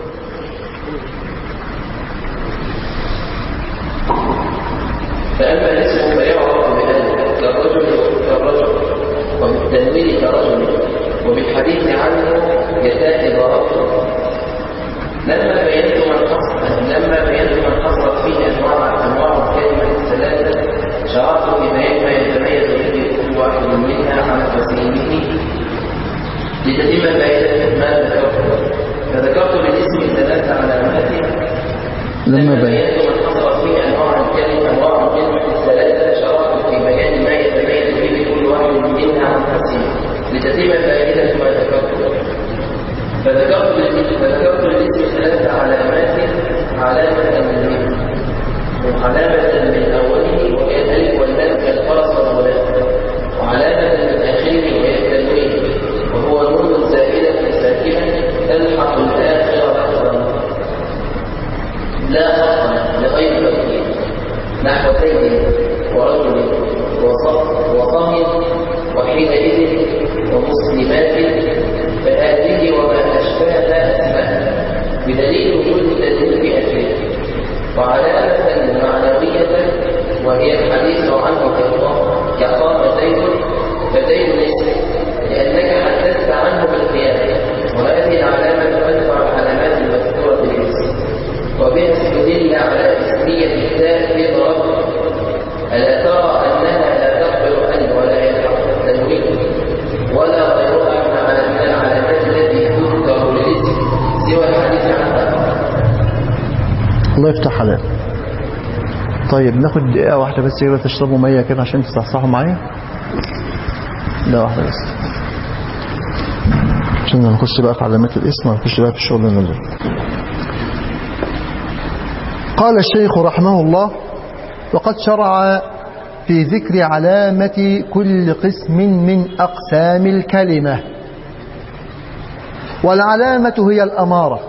فأما الاسم فيعرف بأن كالرجل كالرجل وبالتنوين كرجل وبالحديث عنه يتاتي ضربه لما بينت من حصر لما بينت من حصرت فيه انواع انواع الكلمه الثلاثه شرعت في بيان ما يتميز به كل واحد منها عن تسليمه لتتم فائده ما ذكرته فذكرت بالاسم ثلاث علامات لما بين بينت من حصرت فيه انواع الكلمه انواع الكلمه الثلاثه شرعت في بيان ما يتميز به كل واحد منها عن تسليمه لتتم فائدة ما ذكرته فذكرت للاسم فذكرت للاسم ثلاث علامات علامة التنوين وعلامة شرطا لغير توكيد نحو زيد ورجل وصف وصهر وحينئذ ومسلمات فهذه وما أشبهها أسماء بدليل وجود التدليل في أشياء وعلامة معنوية وهي الحديث عنه كقام زيد فزيد اسم لأنك حدثت عنه بالقيام وهذه العلامة أتبع العلامات المذكورة بالاسم وبها استدل على اسمية التاء في ضرب ألا ترى أنها لا تقبل أن ولا يلحق التنوين ولا غيرها من العلامات التي تذكر للاسم سوى الحديث عنها الله يفتح عليك طيب ناخد دقيقة واحدة بس كده تشربوا مية كده عشان تصحصحوا معايا دقيقة واحدة بس عشان نخش بقى في علامات الاسم ونخش بقى في الشغل النظري قال الشيخ رحمه الله وقد شرع في ذكر علامة كل قسم من أقسام الكلمة والعلامة هي الأمارة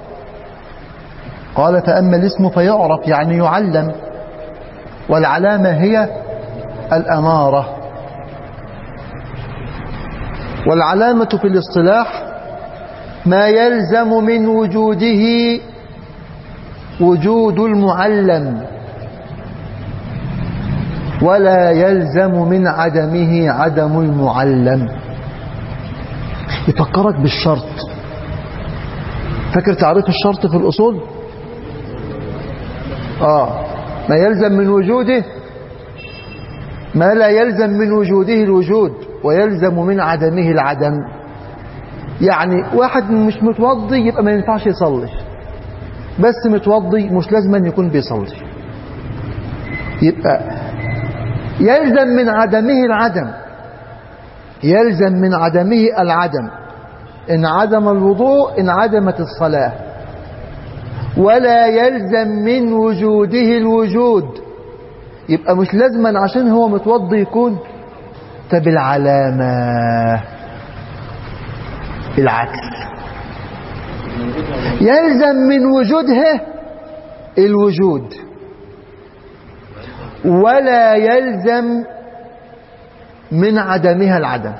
قال فأما الاسم فيعرف يعني يعلم والعلامة هي الأمارة والعلامة في الاصطلاح ما يلزم من وجوده وجود المعلم ولا يلزم من عدمه عدم المعلم يفكرك بالشرط فاكر تعريف الشرط في الأصول آه ما يلزم من وجوده ما لا يلزم من وجوده الوجود ويلزم من عدمه العدم يعني واحد مش متوضي يبقى ما ينفعش يصلي بس متوضي مش لازم أن يكون بيصلي يبقى يلزم من عدمه العدم يلزم من عدمه العدم إن عدم الوضوء انعدمت الصلاة ولا يلزم من وجوده الوجود يبقى مش لازما عشان هو متوضي يكون طب العلامة العكس يلزم من وجودها الوجود ولا يلزم من عدمها العدم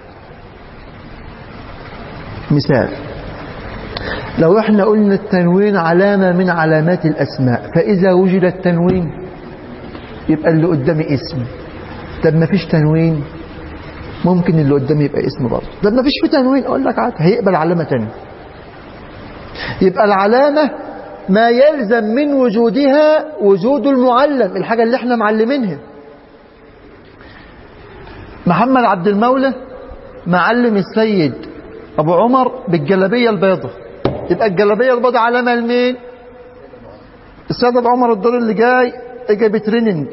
مثال لو احنا قلنا التنوين علامة من علامات الأسماء فإذا وجد التنوين يبقى اللي قدامي اسم طب ما فيش تنوين ممكن اللي قدامي يبقى اسم برضه طب ما فيش في تنوين أقول لك عادي هيقبل علامة تانية يبقى العلامة ما يلزم من وجودها وجود المعلم الحاجة اللي احنا معلمينها محمد عبد المولى معلم السيد أبو عمر بالجلبية البيضة يبقى الجلبية البيضة علامة لمين السيد أبو عمر الدور اللي جاي اجى بتريننج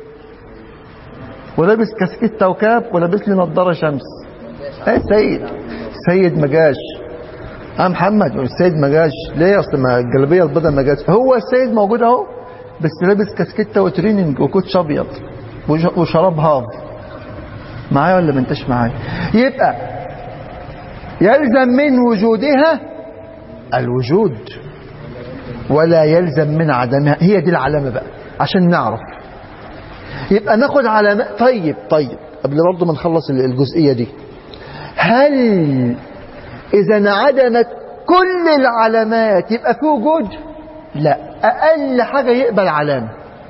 ولابس كاسكيت توكاب ولابس لي نظارة شمس ايه سيد سيد ما جاش اه محمد السيد ما جاش ليه اصل ما الجلبيه البيضاء ما جاش هو السيد موجود اهو بس لابس كاسكيته وتريننج وكوتش ابيض وش- وشراب هاف معايا ولا ما انتش معايا يبقى يلزم من وجودها الوجود ولا يلزم من عدمها هي دي العلامه بقى عشان نعرف يبقى ناخد علامات طيب طيب قبل برضه ما نخلص الجزئيه دي هل إذا انعدمت كل العلامات يبقى في وجود لا أقل حاجة يقبل علامة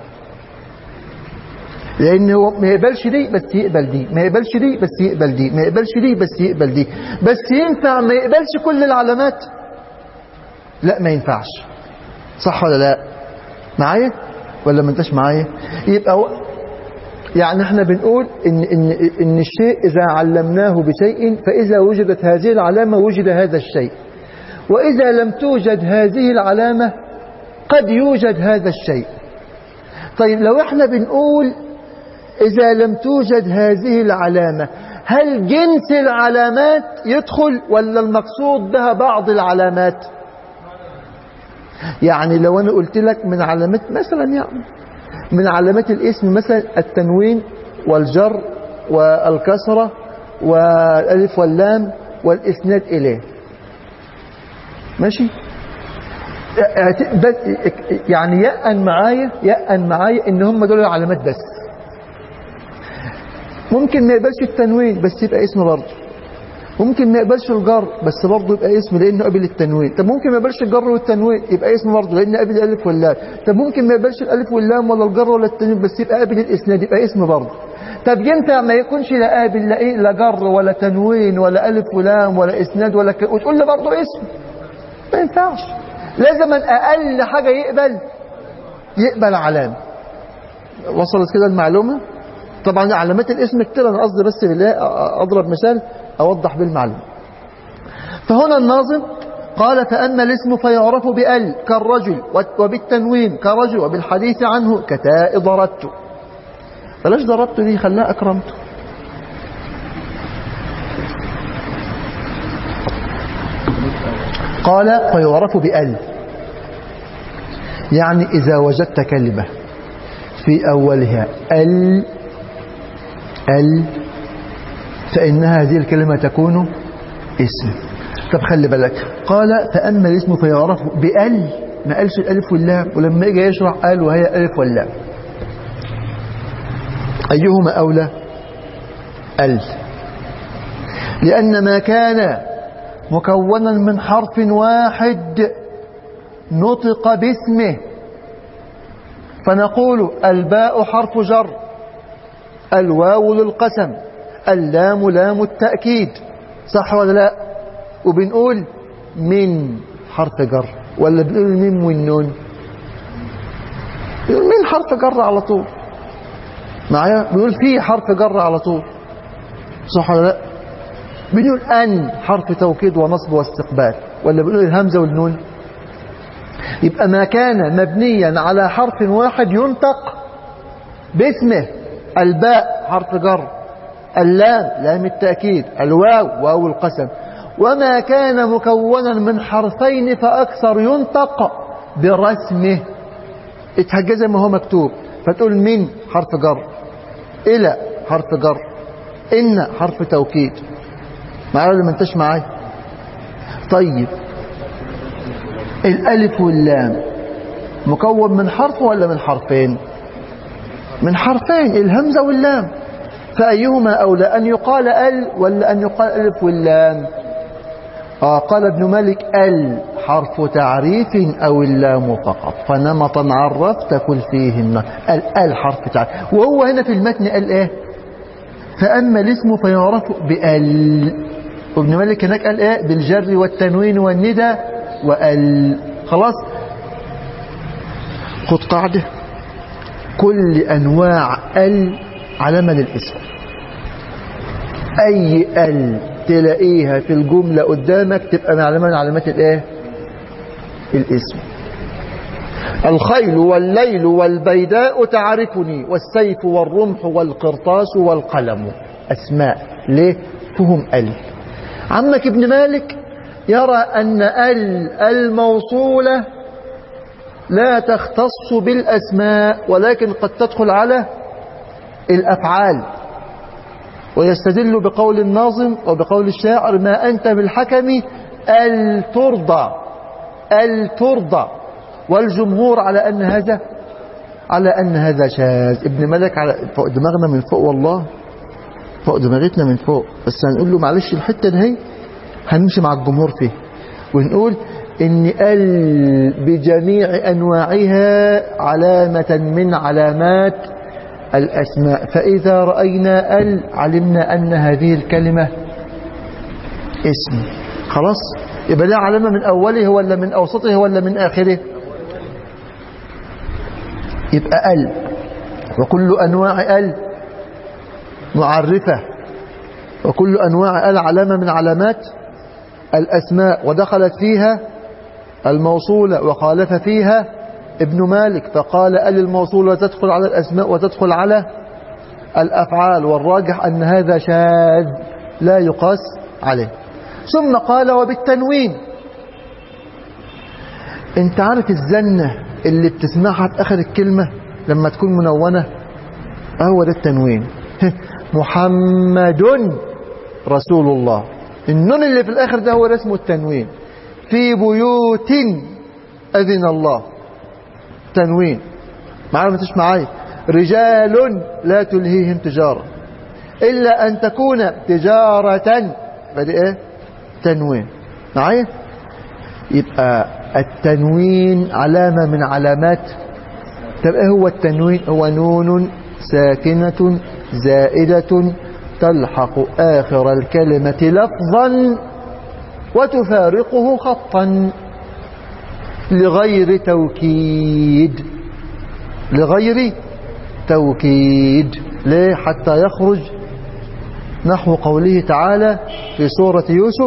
لأن هو ما يقبلش دي بس يقبل دي ما يقبلش دي بس يقبل دي ما يقبلش دي بس يقبل دي بس ينفع ما يقبلش كل العلامات لا ما ينفعش صح ولا لا معايا ولا ما انتش معايا يبقى و... يعني احنا بنقول ان, إن, إن الشيء إذا علمناه بشيء فإذا وجدت هذه العلامة وجد هذا الشيء وإذا لم توجد هذه العلامة قد يوجد هذا الشيء طيب لو احنا بنقول إذا لم توجد هذه العلامة هل جنس العلامات يدخل ولا المقصود بها بعض العلامات يعني لو أنا قلت لك من علامات مثلا يعني من علامات الاسم مثلا التنوين والجر والكسرة والألف واللام والإسناد إليه ماشي اعت- بس- يعني يأن معايا يأن معايا ان هم دول العلامات بس ممكن ما يقبلش التنوين بس يبقى اسم برضه ممكن ما يقبلش الجر بس برضه يبقى اسم لانه قبل التنوين طب ممكن ما يقبلش الجر والتنوين يبقى اسم برضه لانه قبل الالف واللام طب ممكن ما يقبلش الالف واللام ولا الجر ولا التنوين بس يبقى قبل الاسناد يبقى اسم برضه طب ينفع ما يكونش لا قابل لا ايه لا جر ولا تنوين ولا الف ولام ولا اسناد ولا ك... وتقول لي برضه اسم ما ينفعش لازم اقل حاجه يقبل يقبل علامه وصلت كده المعلومه طبعا علامات الاسم كتير انا قصدي بس بالله اضرب مثال اوضح بالمعلومه فهنا الناظم قال فأما الاسم فيعرف بأل كالرجل وبالتنوين كرجل وبالحديث عنه كتاء ضربت بلاش ضربت دي خلاها أكرمته قال فيعرف بأل يعني إذا وجدت كلمة في أولها ال ال فإن هذه الكلمة تكون اسم طب خلي بالك قال فأما الاسم فيعرف بأل ما قالش الألف واللام ولما يجي يشرح قال وهي ألف واللام أيهما أولى ال لأن ما كان مكونا من حرف واحد نطق باسمه فنقول الباء حرف جر الواو للقسم اللام لام التأكيد صح ولا لا وبنقول من حرف جر ولا بنقول الميم والنون بنقول من حرف جر على طول معايا بنقول في حرف جر على طول صح ولا لا بنقول أن حرف توكيد ونصب واستقبال ولا بنقول الهمزة والنون يبقى ما كان مبنيا على حرف واحد ينطق باسمه الباء حرف جر اللام لام التأكيد الواو واو القسم وما كان مكونا من حرفين فأكثر ينطق برسمه اتهجى زي ما هو مكتوب فتقول من حرف جر إلى حرف جر إن حرف توكيد معايا ولا ما انتش معايا طيب الألف واللام مكون من حرف ولا من حرفين من حرفين الهمزة واللام فأيهما أولى أن يقال ال ولا أن يقال ألف واللام آه قال ابن مالك ال حرف تعريف أو اللام فقط فنمطا عرفت كل فيهن ال ال حرف تعريف وهو هنا في المتن قال ايه فأما الاسم فيعرف بال وابن مالك هناك قال ايه بالجر والتنوين والندى وال خلاص خد قاعدة كل أنواع ال علامة للاسم أي ال تلاقيها في الجملة قدامك تبقى معلمة من علامات الايه الاسم الخيل والليل والبيداء تعرفني والسيف والرمح والقرطاس والقلم أسماء ليه فهم ال عمك ابن مالك يرى أن ال الموصولة لا تختص بالأسماء ولكن قد تدخل على الأفعال ويستدل بقول الناظم وبقول الشاعر ما أنت بالحكم الترضى الترضى والجمهور على أن هذا على أن هذا شاذ ابن ملك على فوق دماغنا من فوق والله فوق دماغتنا من فوق بس هنقول له معلش الحتة دي هي هنمشي مع الجمهور فيه ونقول إن ال بجميع أنواعها علامة من علامات الأسماء فإذا رأينا ال علمنا أن هذه الكلمة اسم خلاص يبقى ده علامة من أوله ولا من أوسطه ولا من آخره يبقى ال وكل أنواع ال معرفة وكل أنواع ال علامة من علامات الأسماء ودخلت فيها الموصولة وخالف فيها ابن مالك فقال ال الموصولة تدخل على الأسماء وتدخل على الأفعال والراجح أن هذا شاذ لا يقاس عليه ثم قال وبالتنوين انت عارف الزنة اللي بتسمعها في آخر الكلمة لما تكون منونة هو ده التنوين محمد رسول الله النون اللي في الآخر ده هو اسمه التنوين في بيوت أذن الله تنوين معايا ما تش معايا رجال لا تلهيهم تجارة إلا أن تكون تجارة بدي إيه تنوين معايا يبقى التنوين علامة من علامات طب إيه هو التنوين هو نون ساكنة زائدة تلحق آخر الكلمة لفظا وتفارقه خطا لغير توكيد لغير توكيد ليه حتى يخرج نحو قوله تعالى في سورة يوسف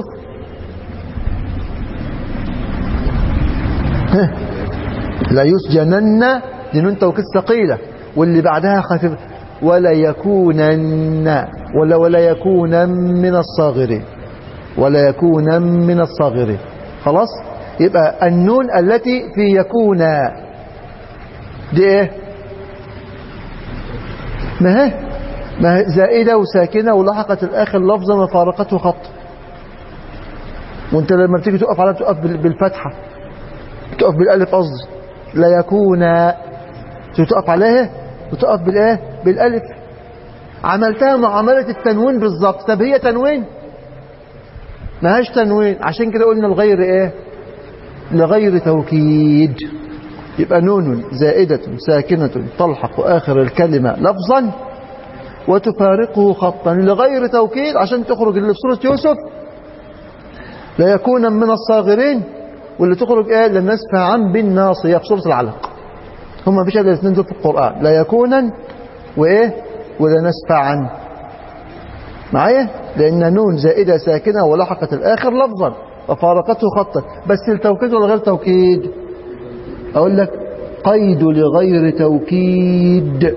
لا يسجنن دي نون توكيد ثقيلة واللي بعدها خفيف ولا يكونن ولا ولا يكون من الصاغرين ولا يكون من الصاغرين خلاص يبقى النون التي في يكون دي ايه ما هي ما هي زائدة وساكنة ولحقت الآخر لفظا وفارقته خط وانت لما بتيجي تقف عليها تقف بال- بالفتحة تقف بالالف قصدي لا يكون تقف عليها وتقف بالايه بالالف عملتها معاملة التنوين بالظبط طب هي تنوين ما هيش تنوين عشان كده قلنا الغير ايه لغير توكيد يبقى نون زائدة ساكنة تلحق آخر الكلمة لفظا وتفارقه خطا لغير توكيد عشان تخرج اللي في سورة يوسف لا يكون من الصاغرين واللي تخرج ايه لنسفع عن بالناصية في سورة العلق هم مفيش الا الاثنين دول في القرآن لا يكونا وايه ولا نسفع عن معايا لان نون زائدة ساكنة ولحقت الاخر لفظا وفارقته خطا بس التوكيد ولا غير توكيد اقول لك قيد لغير توكيد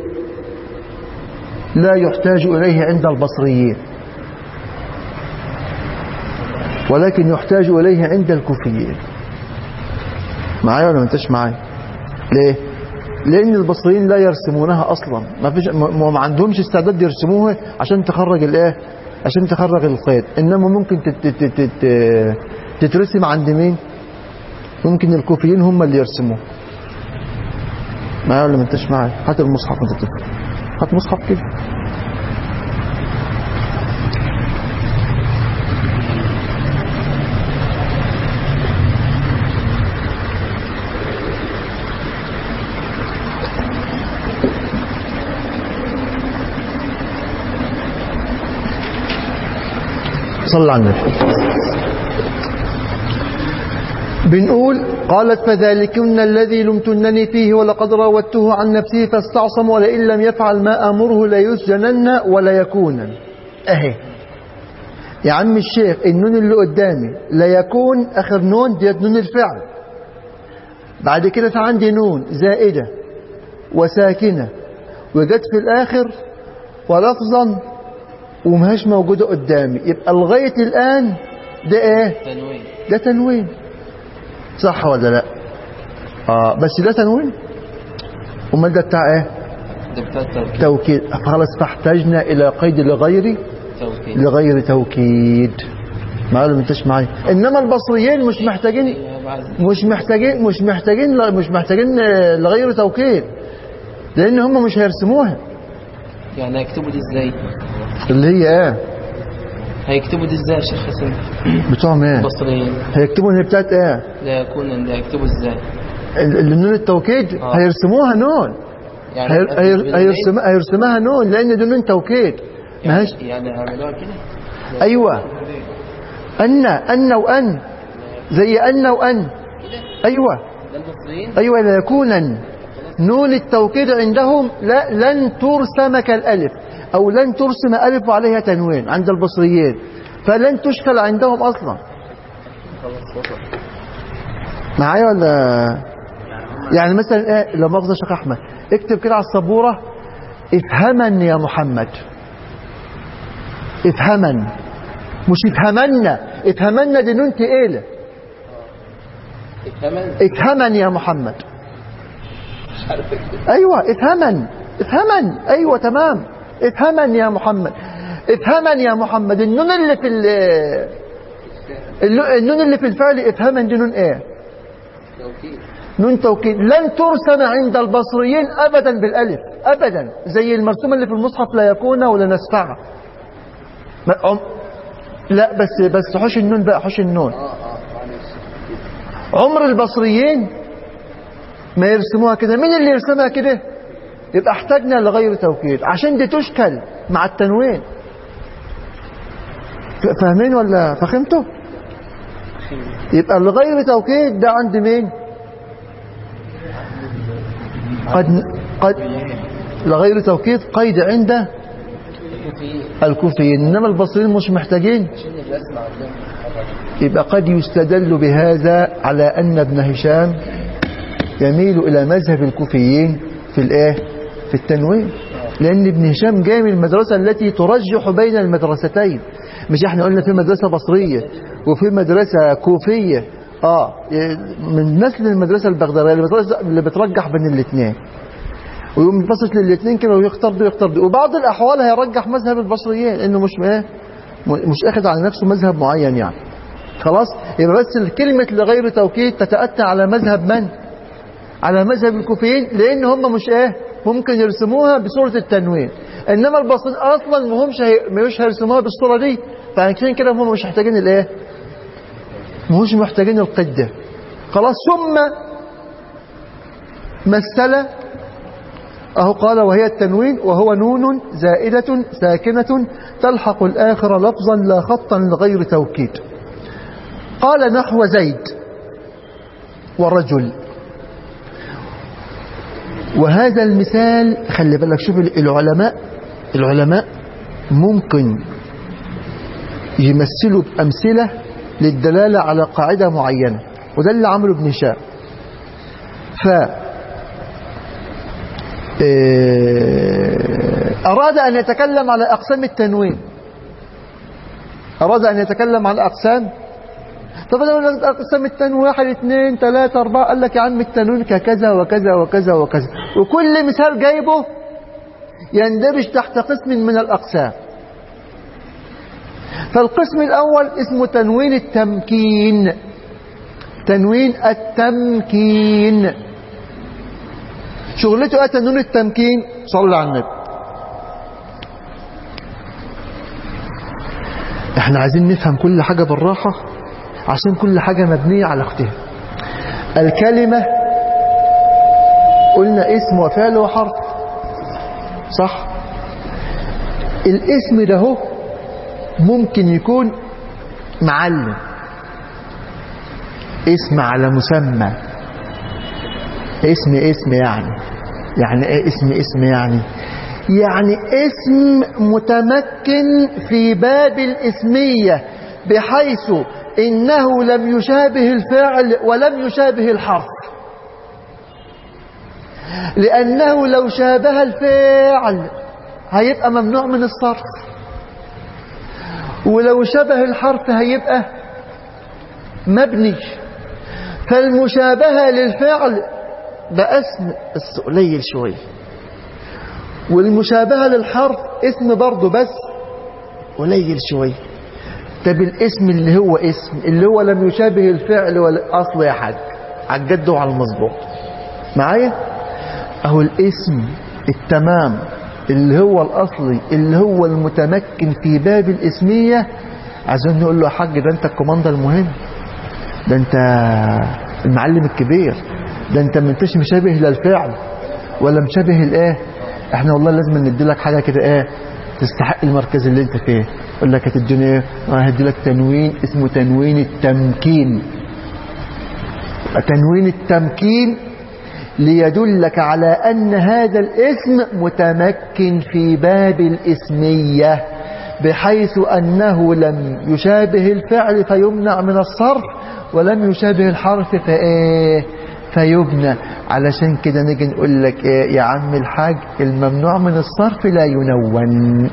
لا يحتاج اليه عند البصريين ولكن يحتاج اليه عند الكوفيين معايا ولا ما انتش معايا ليه لان البصريين لا يرسمونها اصلا ما فيش ما ما عندهمش استعداد يرسموها عشان تخرج الايه عشان تخرج القيد انما ممكن تت تت تت تترسم عند مين ممكن الكوفيين هم اللي يرسموها معايا ولا ما انتش معايا هات المصحف وانت بتفهم هات مصحف كده صلى على النبي بنقول قالت فذلكن الذي لمتنني فيه ولقد راودته عن نفسه فاستعصم ولئن لم يفعل ما أمره ليسجنن ولا يكونن أهي يا عم الشيخ النون اللي قدامي لا يكون آخر نون ديت نون الفعل بعد كده في عندي نون زائدة وساكنة وجت في الآخر ولفظا ومهاش موجودة قدامي يبقى لغاية الآن ده ايه تنوين ده تنوين صح ولا لا اه بس ده تنوين امال ده بتاع ايه ده بتاع التوكيد توكيد خلاص فاحتاجنا الى قيد لغير توكيد لغير توكيد معلوم انتش معايا انما البصريين مش محتاجين أيوة بعد مش محتاجين مش محتاجين مش محتاجين آه، لغير توكيد لان هم مش هيرسموها يعني هيكتبوا دي ازاي اللي هي ايه هيكتبوا دي ازاي يا شيخ حسين بتوعهم ايه المصريين هيكتبوا ان هي بتاعت ايه لا يكون ده هيكتبوا ازاي ال- ال- نون التوكيد آه. هيرسموها نون يعني هير- هير- هيرسم هيرسمها نون لان دي نون توكيد ماهيش يعني, يعني هعملوها كده ايوه ان ان وان زي ان وان ايوه ده المصريين ايوه لا يكونن نون التوكيد عندهم لا لن ترسم كالالف او لن ترسم الف وعليها تنوين عند البصريين فلن تشكل عندهم اصلا معايا ولا يعني مثلا ايه لا مؤاخذه يا شيخ احمد اكتب كده على السبوره افهمن يا محمد افهمن مش افهمن افهمن دي نون تقيله كمان افهمن يا محمد مش عارف اكتب ايوه افهمن افهمن ايوه تمام افهمن يا محمد افهمن يا محمد النون اللي في ال- النون اللي في الفعل افهمن دي نون ايه توكيد نون توكيد لن ترسم عند البصريين أبدا بالألف أبدا زي المرسومة اللي في المصحف لا يكون ولا نسفعها ما- عم- لا بس بس حش النون بقى حش النون عمر البصريين ما يرسموها كده مين اللي يرسمها كده يبقى احتاجنا لغير توكيد عشان دي تشكل مع التنوين ف- فاهمين ولا فهمتوا يبقى لغير توكيد ده عند مين قد قد لغير توكيد قيد عند الكوفيين انما البصريين مش محتاجين يبقى قد يستدل بهذا على ان ابن هشام يميل الى مذهب الكوفيين في الايه في التنوين لان ابن هشام جاي من المدرسه التي ترجح بين المدرستين مش احنا قلنا في مدرسه بصريه وفي مدرسه كوفيه اه من نسل المدرسه البغداديه المدرسه اللي بترجح بين الاثنين ويقوم يبسط للاثنين كده ويختار ده ويختار ده وبعض الاحوال هيرجح مذهب البصريين انه مش ايه مش اخذ على نفسه مذهب معين يعني خلاص يبقى بس كلمه لغير توكيد تتاتى على مذهب من على مذهب الكوفيين لان هم مش ايه ممكن يرسموها بصوره التنوين انما البصريين اصلا ما همش هي... مش هيرسموها بالصوره دي فعشان كده هم مش محتاجين الايه مش محتاجين القده خلاص ثم مثل أهو قال وهي التنوين وهو نون زائدة ساكنة تلحق الآخر لفظا لا خطا لغير توكيد قال نحو زيد ورجل وهذا المثال خلي بالك شوف العلماء العلماء ممكن يمثلوا بأمثلة للدلالة على قاعدة معينة وده اللي عمله ابن هشام ف أراد أن يتكلم على أقسام التنوين أراد أن يتكلم على أقسام طب أنا أقسام التنوين واحد اثنين ثلاثة أربعة قال لك يا عم التنوين ككذا وكذا وكذا وكذا وكل مثال جايبه يندرج تحت قسم من الأقسام فالقسم الأول اسمه تنوين التمكين تنوين التمكين شغلته أتى نون التمكين صلى على النبي احنا عايزين نفهم كل حاجة بالراحة عشان كل حاجة مبنية على اختها الكلمة قلنا اسم وفعل وحرف صح الاسم ده هو ممكن يكون معلم اسم على مسمى اسم اسم يعني يعني ايه اسم اسم يعني يعني اسم متمكن في باب الاسمية بحيث انه لم يشابه الفعل ولم يشابه الحرف لانه لو شابه الفعل هيبقى ممنوع من الصرف ولو شبه الحرف هيبقى مبني فالمشابهة للفعل ده اسم بس قليل شوية والمشابهة للحرف اسم برضه بس قليل شوية طب الاسم اللي هو اسم اللي هو لم يشابه الفعل ولا اصل يا حاج على الجد وعلى المظبوط معايا اهو الاسم التمام اللي هو الاصلي اللي هو المتمكن في باب الاسمية عايزين نقول له يا حاج ده انت الكوماندر المهم ده انت المعلم الكبير ده انت ما انتش مشابه للفعل ولا مشابه الايه احنا والله لازم ندي لك حاجه كده ايه تستحق المركز اللي انت فيه يقول لك هتديني ايه هدي لك تنوين اسمه تنوين التمكين تنوين التمكين ليدلك على ان هذا الاسم متمكن في باب الاسميه بحيث انه لم يشابه الفعل فيمنع من الصرف ولم يشابه الحرف فايه فيبنى علشان كده نيجي نقول لك ايه يا عم الحاج الممنوع من الصرف لا ينون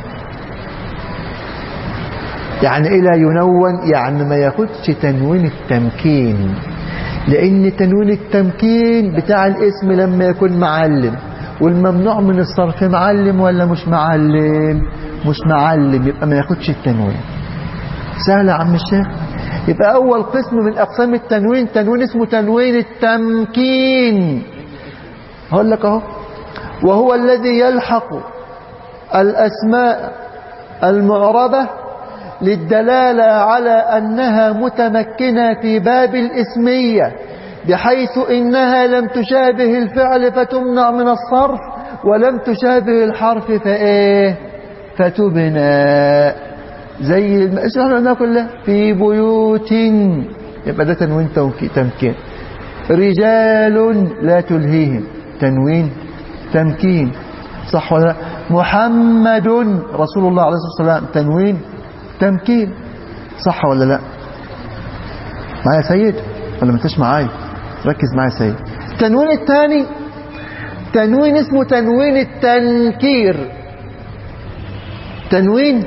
يعني ايه لا ينون يعني ما ياخدش تنوين التمكين لان تنوين التمكين بتاع الاسم لما يكون معلم والممنوع من الصرف معلم ولا مش معلم مش معلم يبقى ما ياخدش التنوين سهل يا عم الشيخ يبقى أول قسم من أقسام التنوين تنوين اسمه تنوين التمكين هقول لك أهو وهو الذي يلحق الأسماء المعربة للدلالة على أنها متمكنة في باب الإسمية بحيث إنها لم تشابه الفعل فتمنع من الصرف ولم تشابه الحرف فإيه فتبنى زي الاسم احنا قلناها كلها في بيوت يبقى ده تنوين توكي- تمكين رجال لا تلهيهم تنوين تمكين صح ولا لا محمد رسول الله عليه الصلاة والسلام تنوين تمكين صح ولا لا معايا يا سيد ولا ما انتش معايا ركز معايا يا سيد التنوين الثاني تنوين اسمه تنوين التنكير تنوين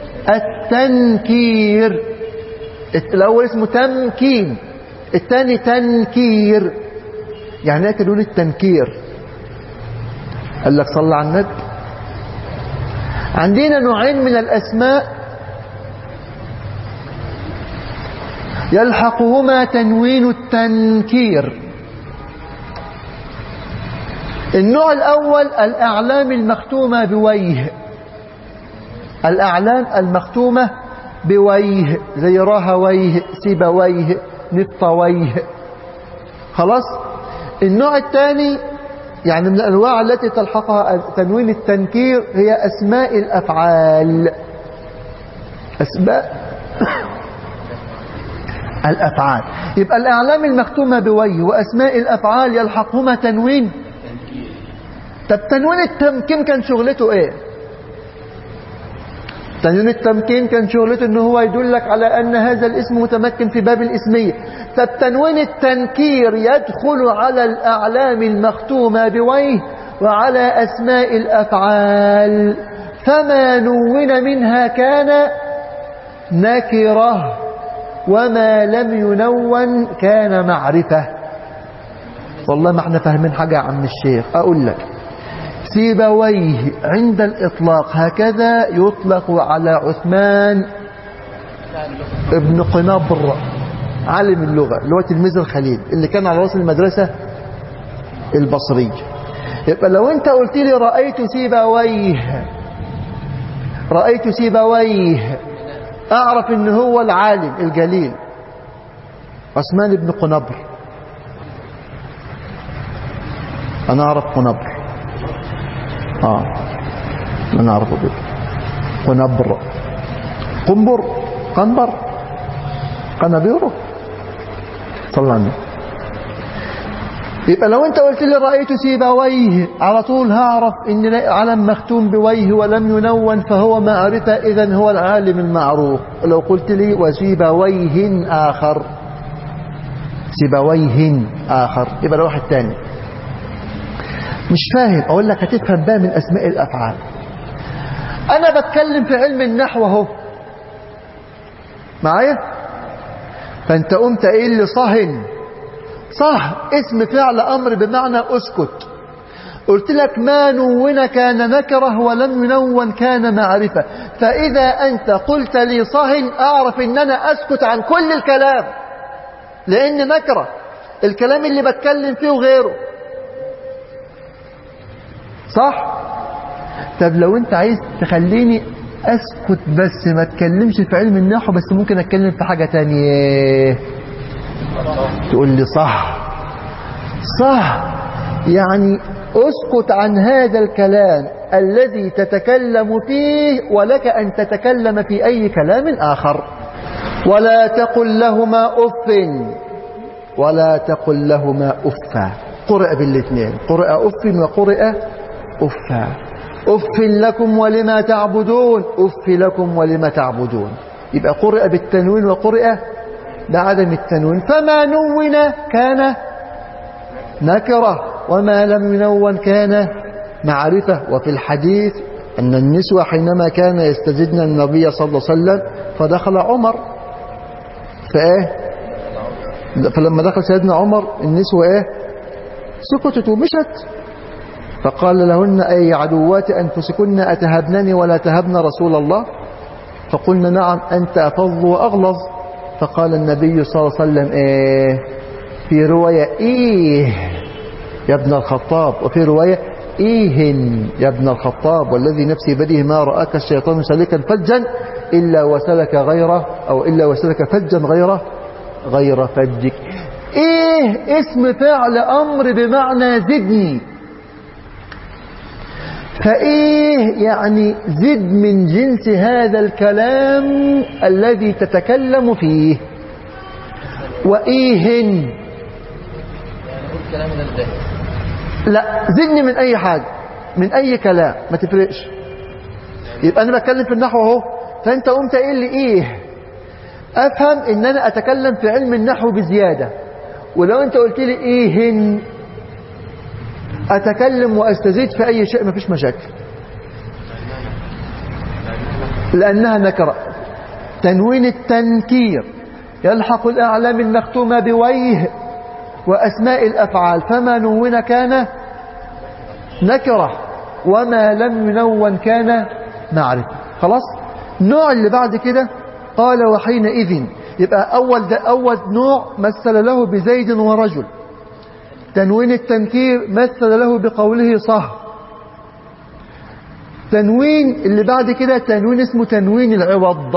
التنكير الأول اسمه تمكين الثاني تنكير يعني ايه تنوين التنكير قال لك صلى على النبي عندنا نوعين من الأسماء يلحقهما تنوين التنكير النوع الأول الأعلام المختومة بويه الأعلام المختومة بويه زي رهويه سيبويه نطويه خلاص النوع الثاني يعني من الأنواع التي تلحقها تنوين التنكير هي أسماء الأفعال أسماء الأفعال يبقى الأعلام المختومة بويه وأسماء الأفعال يلحقهما تنوين طب تنوين التمكين كان شغلته ايه تنوين التمكين كان شغلته ان هو يدلك على ان هذا الاسم متمكن في باب الاسمية طب تنوين التنكير يدخل على الاعلام المختومة بويه وعلى اسماء الافعال فما نون منها كان نكرة وما لم ينون كان معرفة والله ما احنا فاهمين حاجة يا عم الشيخ اقول لك سيبويه عند الإطلاق هكذا يطلق على عثمان ابن قنبر عالم اللغة اللي هو تلميذ الخليل اللي كان على رأس المدرسة البصرية يبقى لو انت قلت لي رأيت سيبويه رأيت سيبويه أعرف ان هو العالم الجليل عثمان بن قنبر أنا أعرف قنبر آه أنا أعرفه كده قنبر قنبر قنبر قنبيره صلى الله عليه وسلم يبقى لو انت قلت لي رأيت سيبويه على طول هعرف ان علم مختوم بويه ولم ينون فهو معرفة اذا هو العالم المعروف ولو قلت لي وسيبويه آخر سيبويه آخر يبقى ده واحد تاني مش فاهم اقول لك هتفهم بقى من اسماء الافعال انا بتكلم في علم النحو اهو معايا فانت قمت قايل لي صهن صح اسم فعل امر بمعنى اسكت قلت لك ما نون كان نكره ولم ينون كان معرفة فإذا أنت قلت لي صهن أعرف أن أنا أسكت عن كل الكلام لأن نكره الكلام اللي بتكلم فيه وغيره صح طب لو انت عايز تخليني اسكت بس ما اتكلمش في علم النحو بس ممكن اتكلم في حاجة تانية تقول لي صح صح يعني اسكت عن هذا الكلام الذي تتكلم فيه ولك ان تتكلم في اي كلام اخر ولا تقل لهما اف ولا تقل لهما افا قرأ بالاثنين قرأ اف وقرأ أفا أف لكم ولما تعبدون أف لكم ولما تعبدون يبقى قرئ بالتنوين وقرئ بعدم التنوين فما نون كان نكرة وما لم ينون كان معرفة وفي الحديث أن النسوة حينما كان يستزدن النبي صلى الله عليه وسلم فدخل عمر فإيه فلما دخل سيدنا عمر النسوة إيه سكتت ومشت فقال لهن أي عدوات أنفسكن أتهبنني ولا تهبن رسول الله فقلنا نعم أنت أفض وأغلظ فقال النبي صلى الله عليه وسلم إيه في رواية إيه يا ابن الخطاب وفي رواية إيهن يا ابن الخطاب والذي نفسي بده ما رآك الشيطان سالكا فجا إلا وسلك غيره أو إلا وسلك فجا غيره غير فجك إيه اسم فعل أمر بمعنى زدني فإيه يعني زد من جنس هذا الكلام الذي تتكلم فيه وإيهن يعني قول كلام من الدهر لا زدني من أي حاجة من أي كلام ما تفرقش يبقى أنا بتكلم في النحو أهو فأنت قمت قايل لي إيه أفهم إن أنا أتكلم في علم النحو بزيادة ولو أنت قلت لي إيهن أتكلم وأستزيد في أي شيء ما فيش مشاكل لأنها نكرة تنوين التنكير يلحق الأعلام المختومة بويه وأسماء الأفعال فما نون كان نكرة وما لم ينون كان معرفة خلاص النوع اللي بعد كده قال وحينئذ يبقى أول, ده أول نوع مثل له بزيد ورجل تنوين التنكير مثل له بقوله صه تنوين اللي بعد كده تنوين اسمه تنوين العوض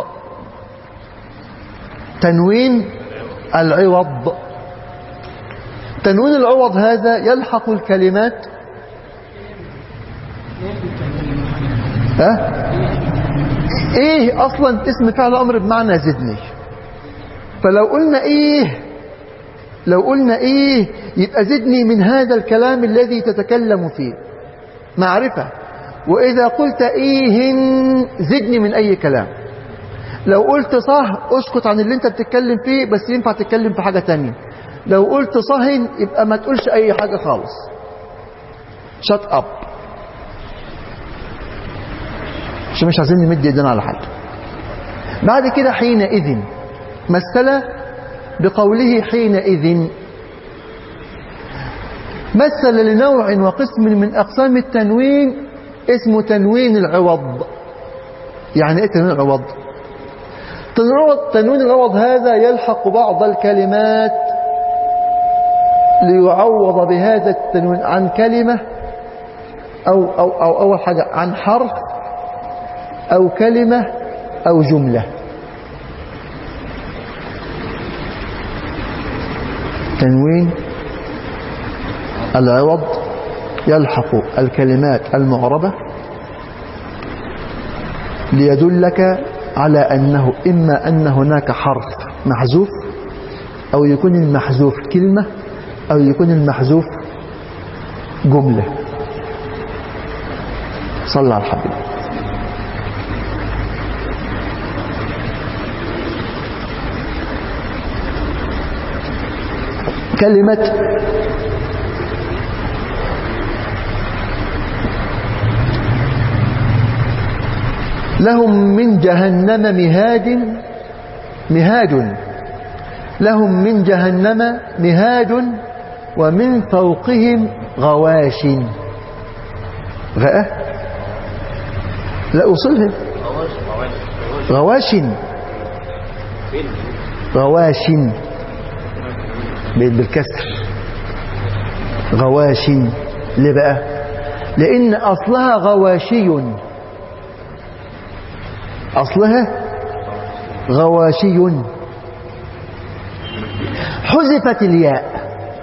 تنوين العوض تنوين العوض هذا يلحق الكلمات ها ايه اصلا اسم فعل امر بمعنى زدني فلو قلنا ايه لو قلنا ايه يبقى زدني من هذا الكلام الذي تتكلم فيه معرفة واذا قلت ايه زدني من اي كلام لو قلت صح اسكت عن اللي انت بتتكلم فيه بس ينفع تتكلم في حاجة تانية لو قلت صهن يبقى ما تقولش اي حاجة خالص شut اب عشان مش عايزين نمد ايدينا على حد بعد كده حينئذ مثل بقوله حينئذ مثل لنوع وقسم من أقسام التنوين اسمه تنوين العوض يعني ايه تنوين العوض تنوين- تنوين العوض هذا يلحق بعض الكلمات ليعوض بهذا التنوين عن كلمة أو, أو, أو أول حاجة عن حرف أو كلمة أو جملة تنوين العوض يلحق الكلمات المعربة ليدلك على أنه إما أن هناك حرف محذوف أو يكون المحذوف كلمة أو يكون المحذوف جملة صلى على الحبيب كلمة لهم من جهنم مهاد مهاد لهم من جهنم مهاد ومن فوقهم غواش غاء لا أصلها غواش غواش بالكسر غواش ليه بقى لأن أصلها غواشي أصلها غواشي حذفت الياء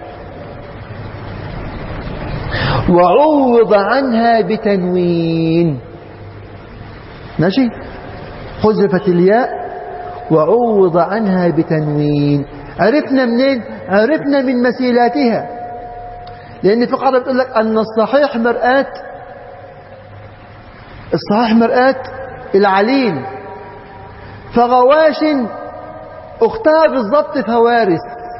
وعوض عنها بتنوين ماشي حذفت الياء وعوض عنها بتنوين عرفنا منين عرفنا من مسيلاتها لأن في قاعدة بتقول لك أن الصحيح مرآة الصحيح مرآة العليل فغواش اختها بالضبط فوارث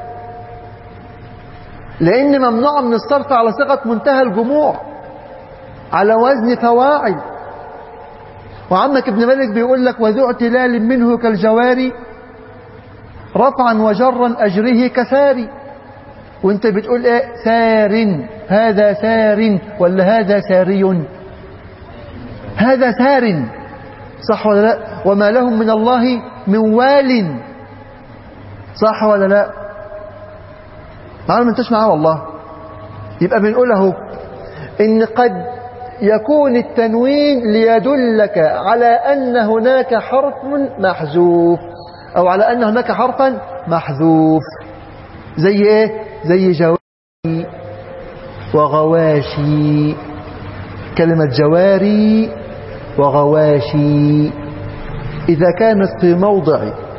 لأن ممنوع من الصرف على صيغة منتهى الجموع على وزن فواعل وعمك ابن مالك بيقول لك وذو اعتلال منه كالجواري رفعا وجرا أجره كساري وانت بتقول ايه سار هذا سار ولا هذا ساري هذا سار صح ولا لا وما لهم من الله من وال صح ولا لا معلوم انتش معاه والله يبقى بنقوله ان قد يكون التنوين ليدلك على أن هناك حرف محذوف أو على أن هناك حرفا محذوف زي إيه زي جواري وغواشي كلمة جواري وغواشي إذا كانت في موضع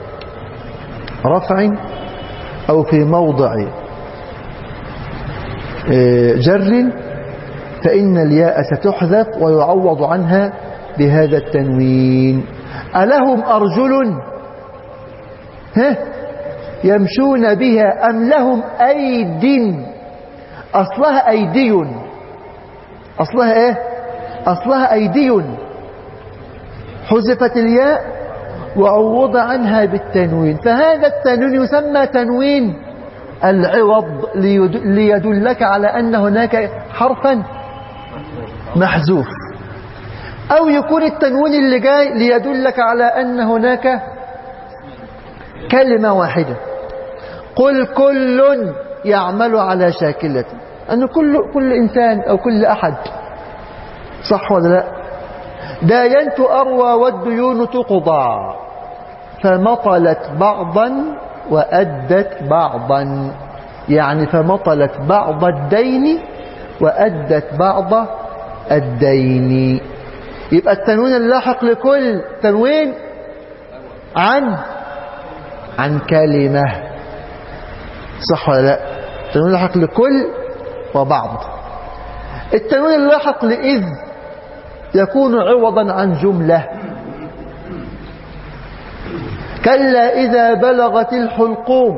رفع أو في موضع جر فإن الياء ستحذف ويعوض عنها بهذا التنوين ألهم أرجل ها يمشون بها أم لهم أيد أصلها أيدي أصلها إيه أصلها أيدي حذفت الياء وعوض عنها بالتنوين فهذا التنوين يسمى تنوين العوض ليدلك على أن هناك حرفا محذوف أو يكون التنوين اللي جاي ليدلك على أن هناك كلمة واحدة قل كل يعمل على شاكلته أن كل, كل إنسان أو كل أحد صح ولا لا داينت أروى والديون تقضى فمطلت بعضا وأدت بعضا يعني فمطلت بعض الدين وأدت بعض الدين يبقى التنوين اللاحق لكل تنوين عن عن كلمة صح ولا لا التنوين اللاحق لكل وبعض التنوين اللاحق لإذ يكون عوضا عن جملة كلا إذا بلغت الحلقوم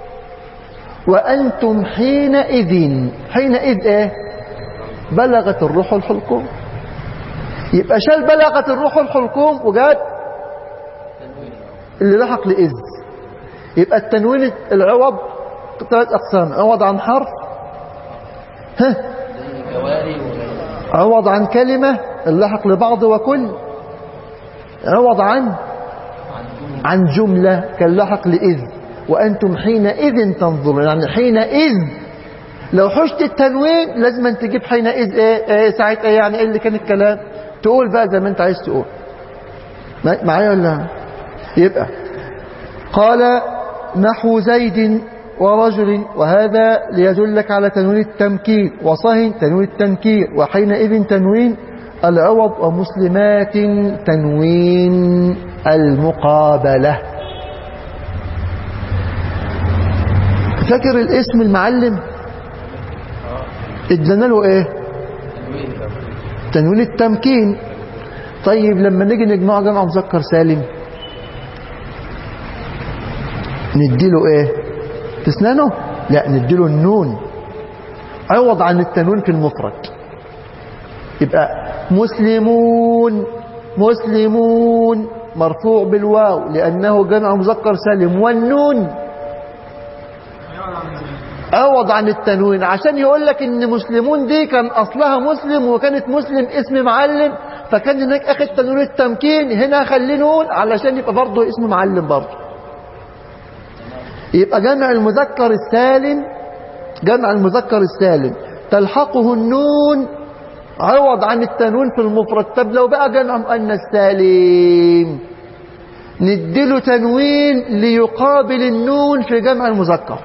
وأنتم حينئذ حينئذ إيه بلغت الروح الحلقوم يبقى شال بلغت الروح الحلقوم وجات اللي لحق لإذ يبقى التنوين العوض ثلاث أقسام عوض عن حرف ها عوض عن كلمة اللحق لبعض وكل عوض عن عن جملة كاللحق لإذ وأنتم حينئذ تنظرون يعني حينئذ لو حشت التنوين لازم أن تجيب حينئذ إيه, إيه ساعة إيه يعني إيه اللي كان الكلام تقول بقى زي ما أنت عايز تقول معايا ولا يبقى قال نحو زيد ورجل وهذا ليدلك على تنوين التمكين وصهن تنوين التنكير وحينئذ تنوين العوض ومسلمات تنوين المقابلة فاكر الاسم المعلم ادانا له ايه تنوين التمكين طيب لما نيجي نجمعه جمع مذكر سالم نديله ايه تسنانه لا نديله النون عوض عن التنوين في المفرد يبقى مسلمون مسلمون مرفوع بالواو لأنه جمع مذكر سالم والنون عوض عن التنوين عشان يقول لك ان مسلمون دي كان اصلها مسلم وكانت مسلم اسم معلم فكان هناك اخد تنوين التمكين هنا خليه نون علشان يبقى برضه اسم معلم برضه يبقى جمع المذكر السالم جمع المذكر السالم تلحقه النون عوض عن التنوين في المفرد طب لو بقى جمع مؤنث سالم نديله تنوين ليقابل النون في جمع المذكر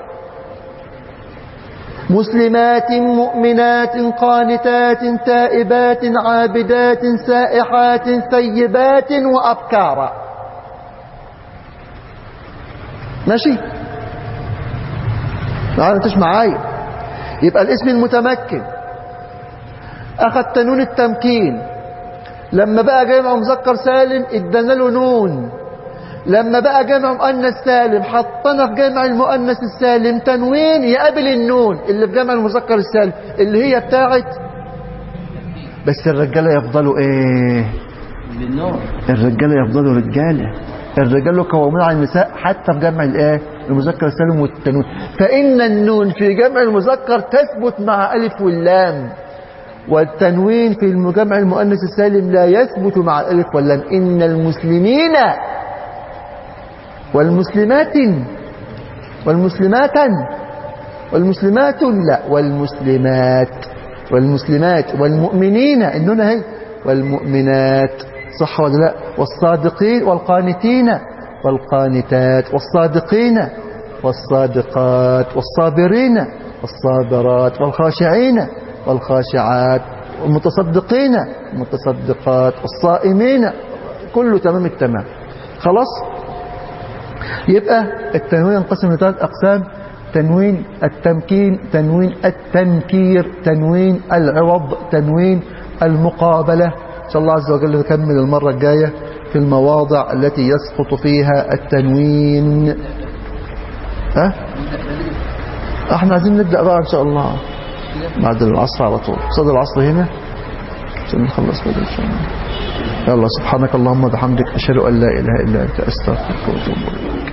مسلمات مؤمنات قانتات تائبات عابدات سائحات ثيبات وأبكارا ماشي معانا انتش معايا يبقى الاسم المتمكن اخذ تنون التمكين لما بقى جمع مذكر سالم ادانا له نون لما بقى جمع مؤنث سالم حطنا في جمع المؤنث السالم تنوين يقابل النون اللي في جمع المذكر السالم اللي هي بتاعت بس الرجاله يفضلوا ايه بالنور الرجاله يفضلوا رجاله الرجال قوامون على النساء حتى في جمع الايه المذكر السالم والتنوين فان النون في جمع المذكر تثبت مع الف واللام والتنوين في الجمع المؤنث السالم لا يثبت مع الالف واللام ان المسلمين والمسلمات والمسلمات والمسلمات لا والمسلمات والمسلمات والمؤمنين النون هي والمؤمنات صح ولا لا والصادقين والقانتين والقانتات والصادقين والصادقات والصابرين والصابرات والخاشعين والخاشعات والمتصدقين والمتصدقات والصائمين كله تمام التمام خلاص يبقى التنوين ينقسم لثلاث أقسام تنوين التمكين تنوين التنكير تنوين العوض تنوين المقابلة إن شاء الله عز وجل نكمل المرة الجاية في المواضع التي يسقط فيها التنوين ها احنا عايزين نبدأ بقى ان شاء الله بعد العصر على طول صدر العصر هنا عشان نخلص بدل ان شاء الله يلا سبحانك اللهم وبحمدك اشهد ان لا اله الا انت استغفرك واتوب اليك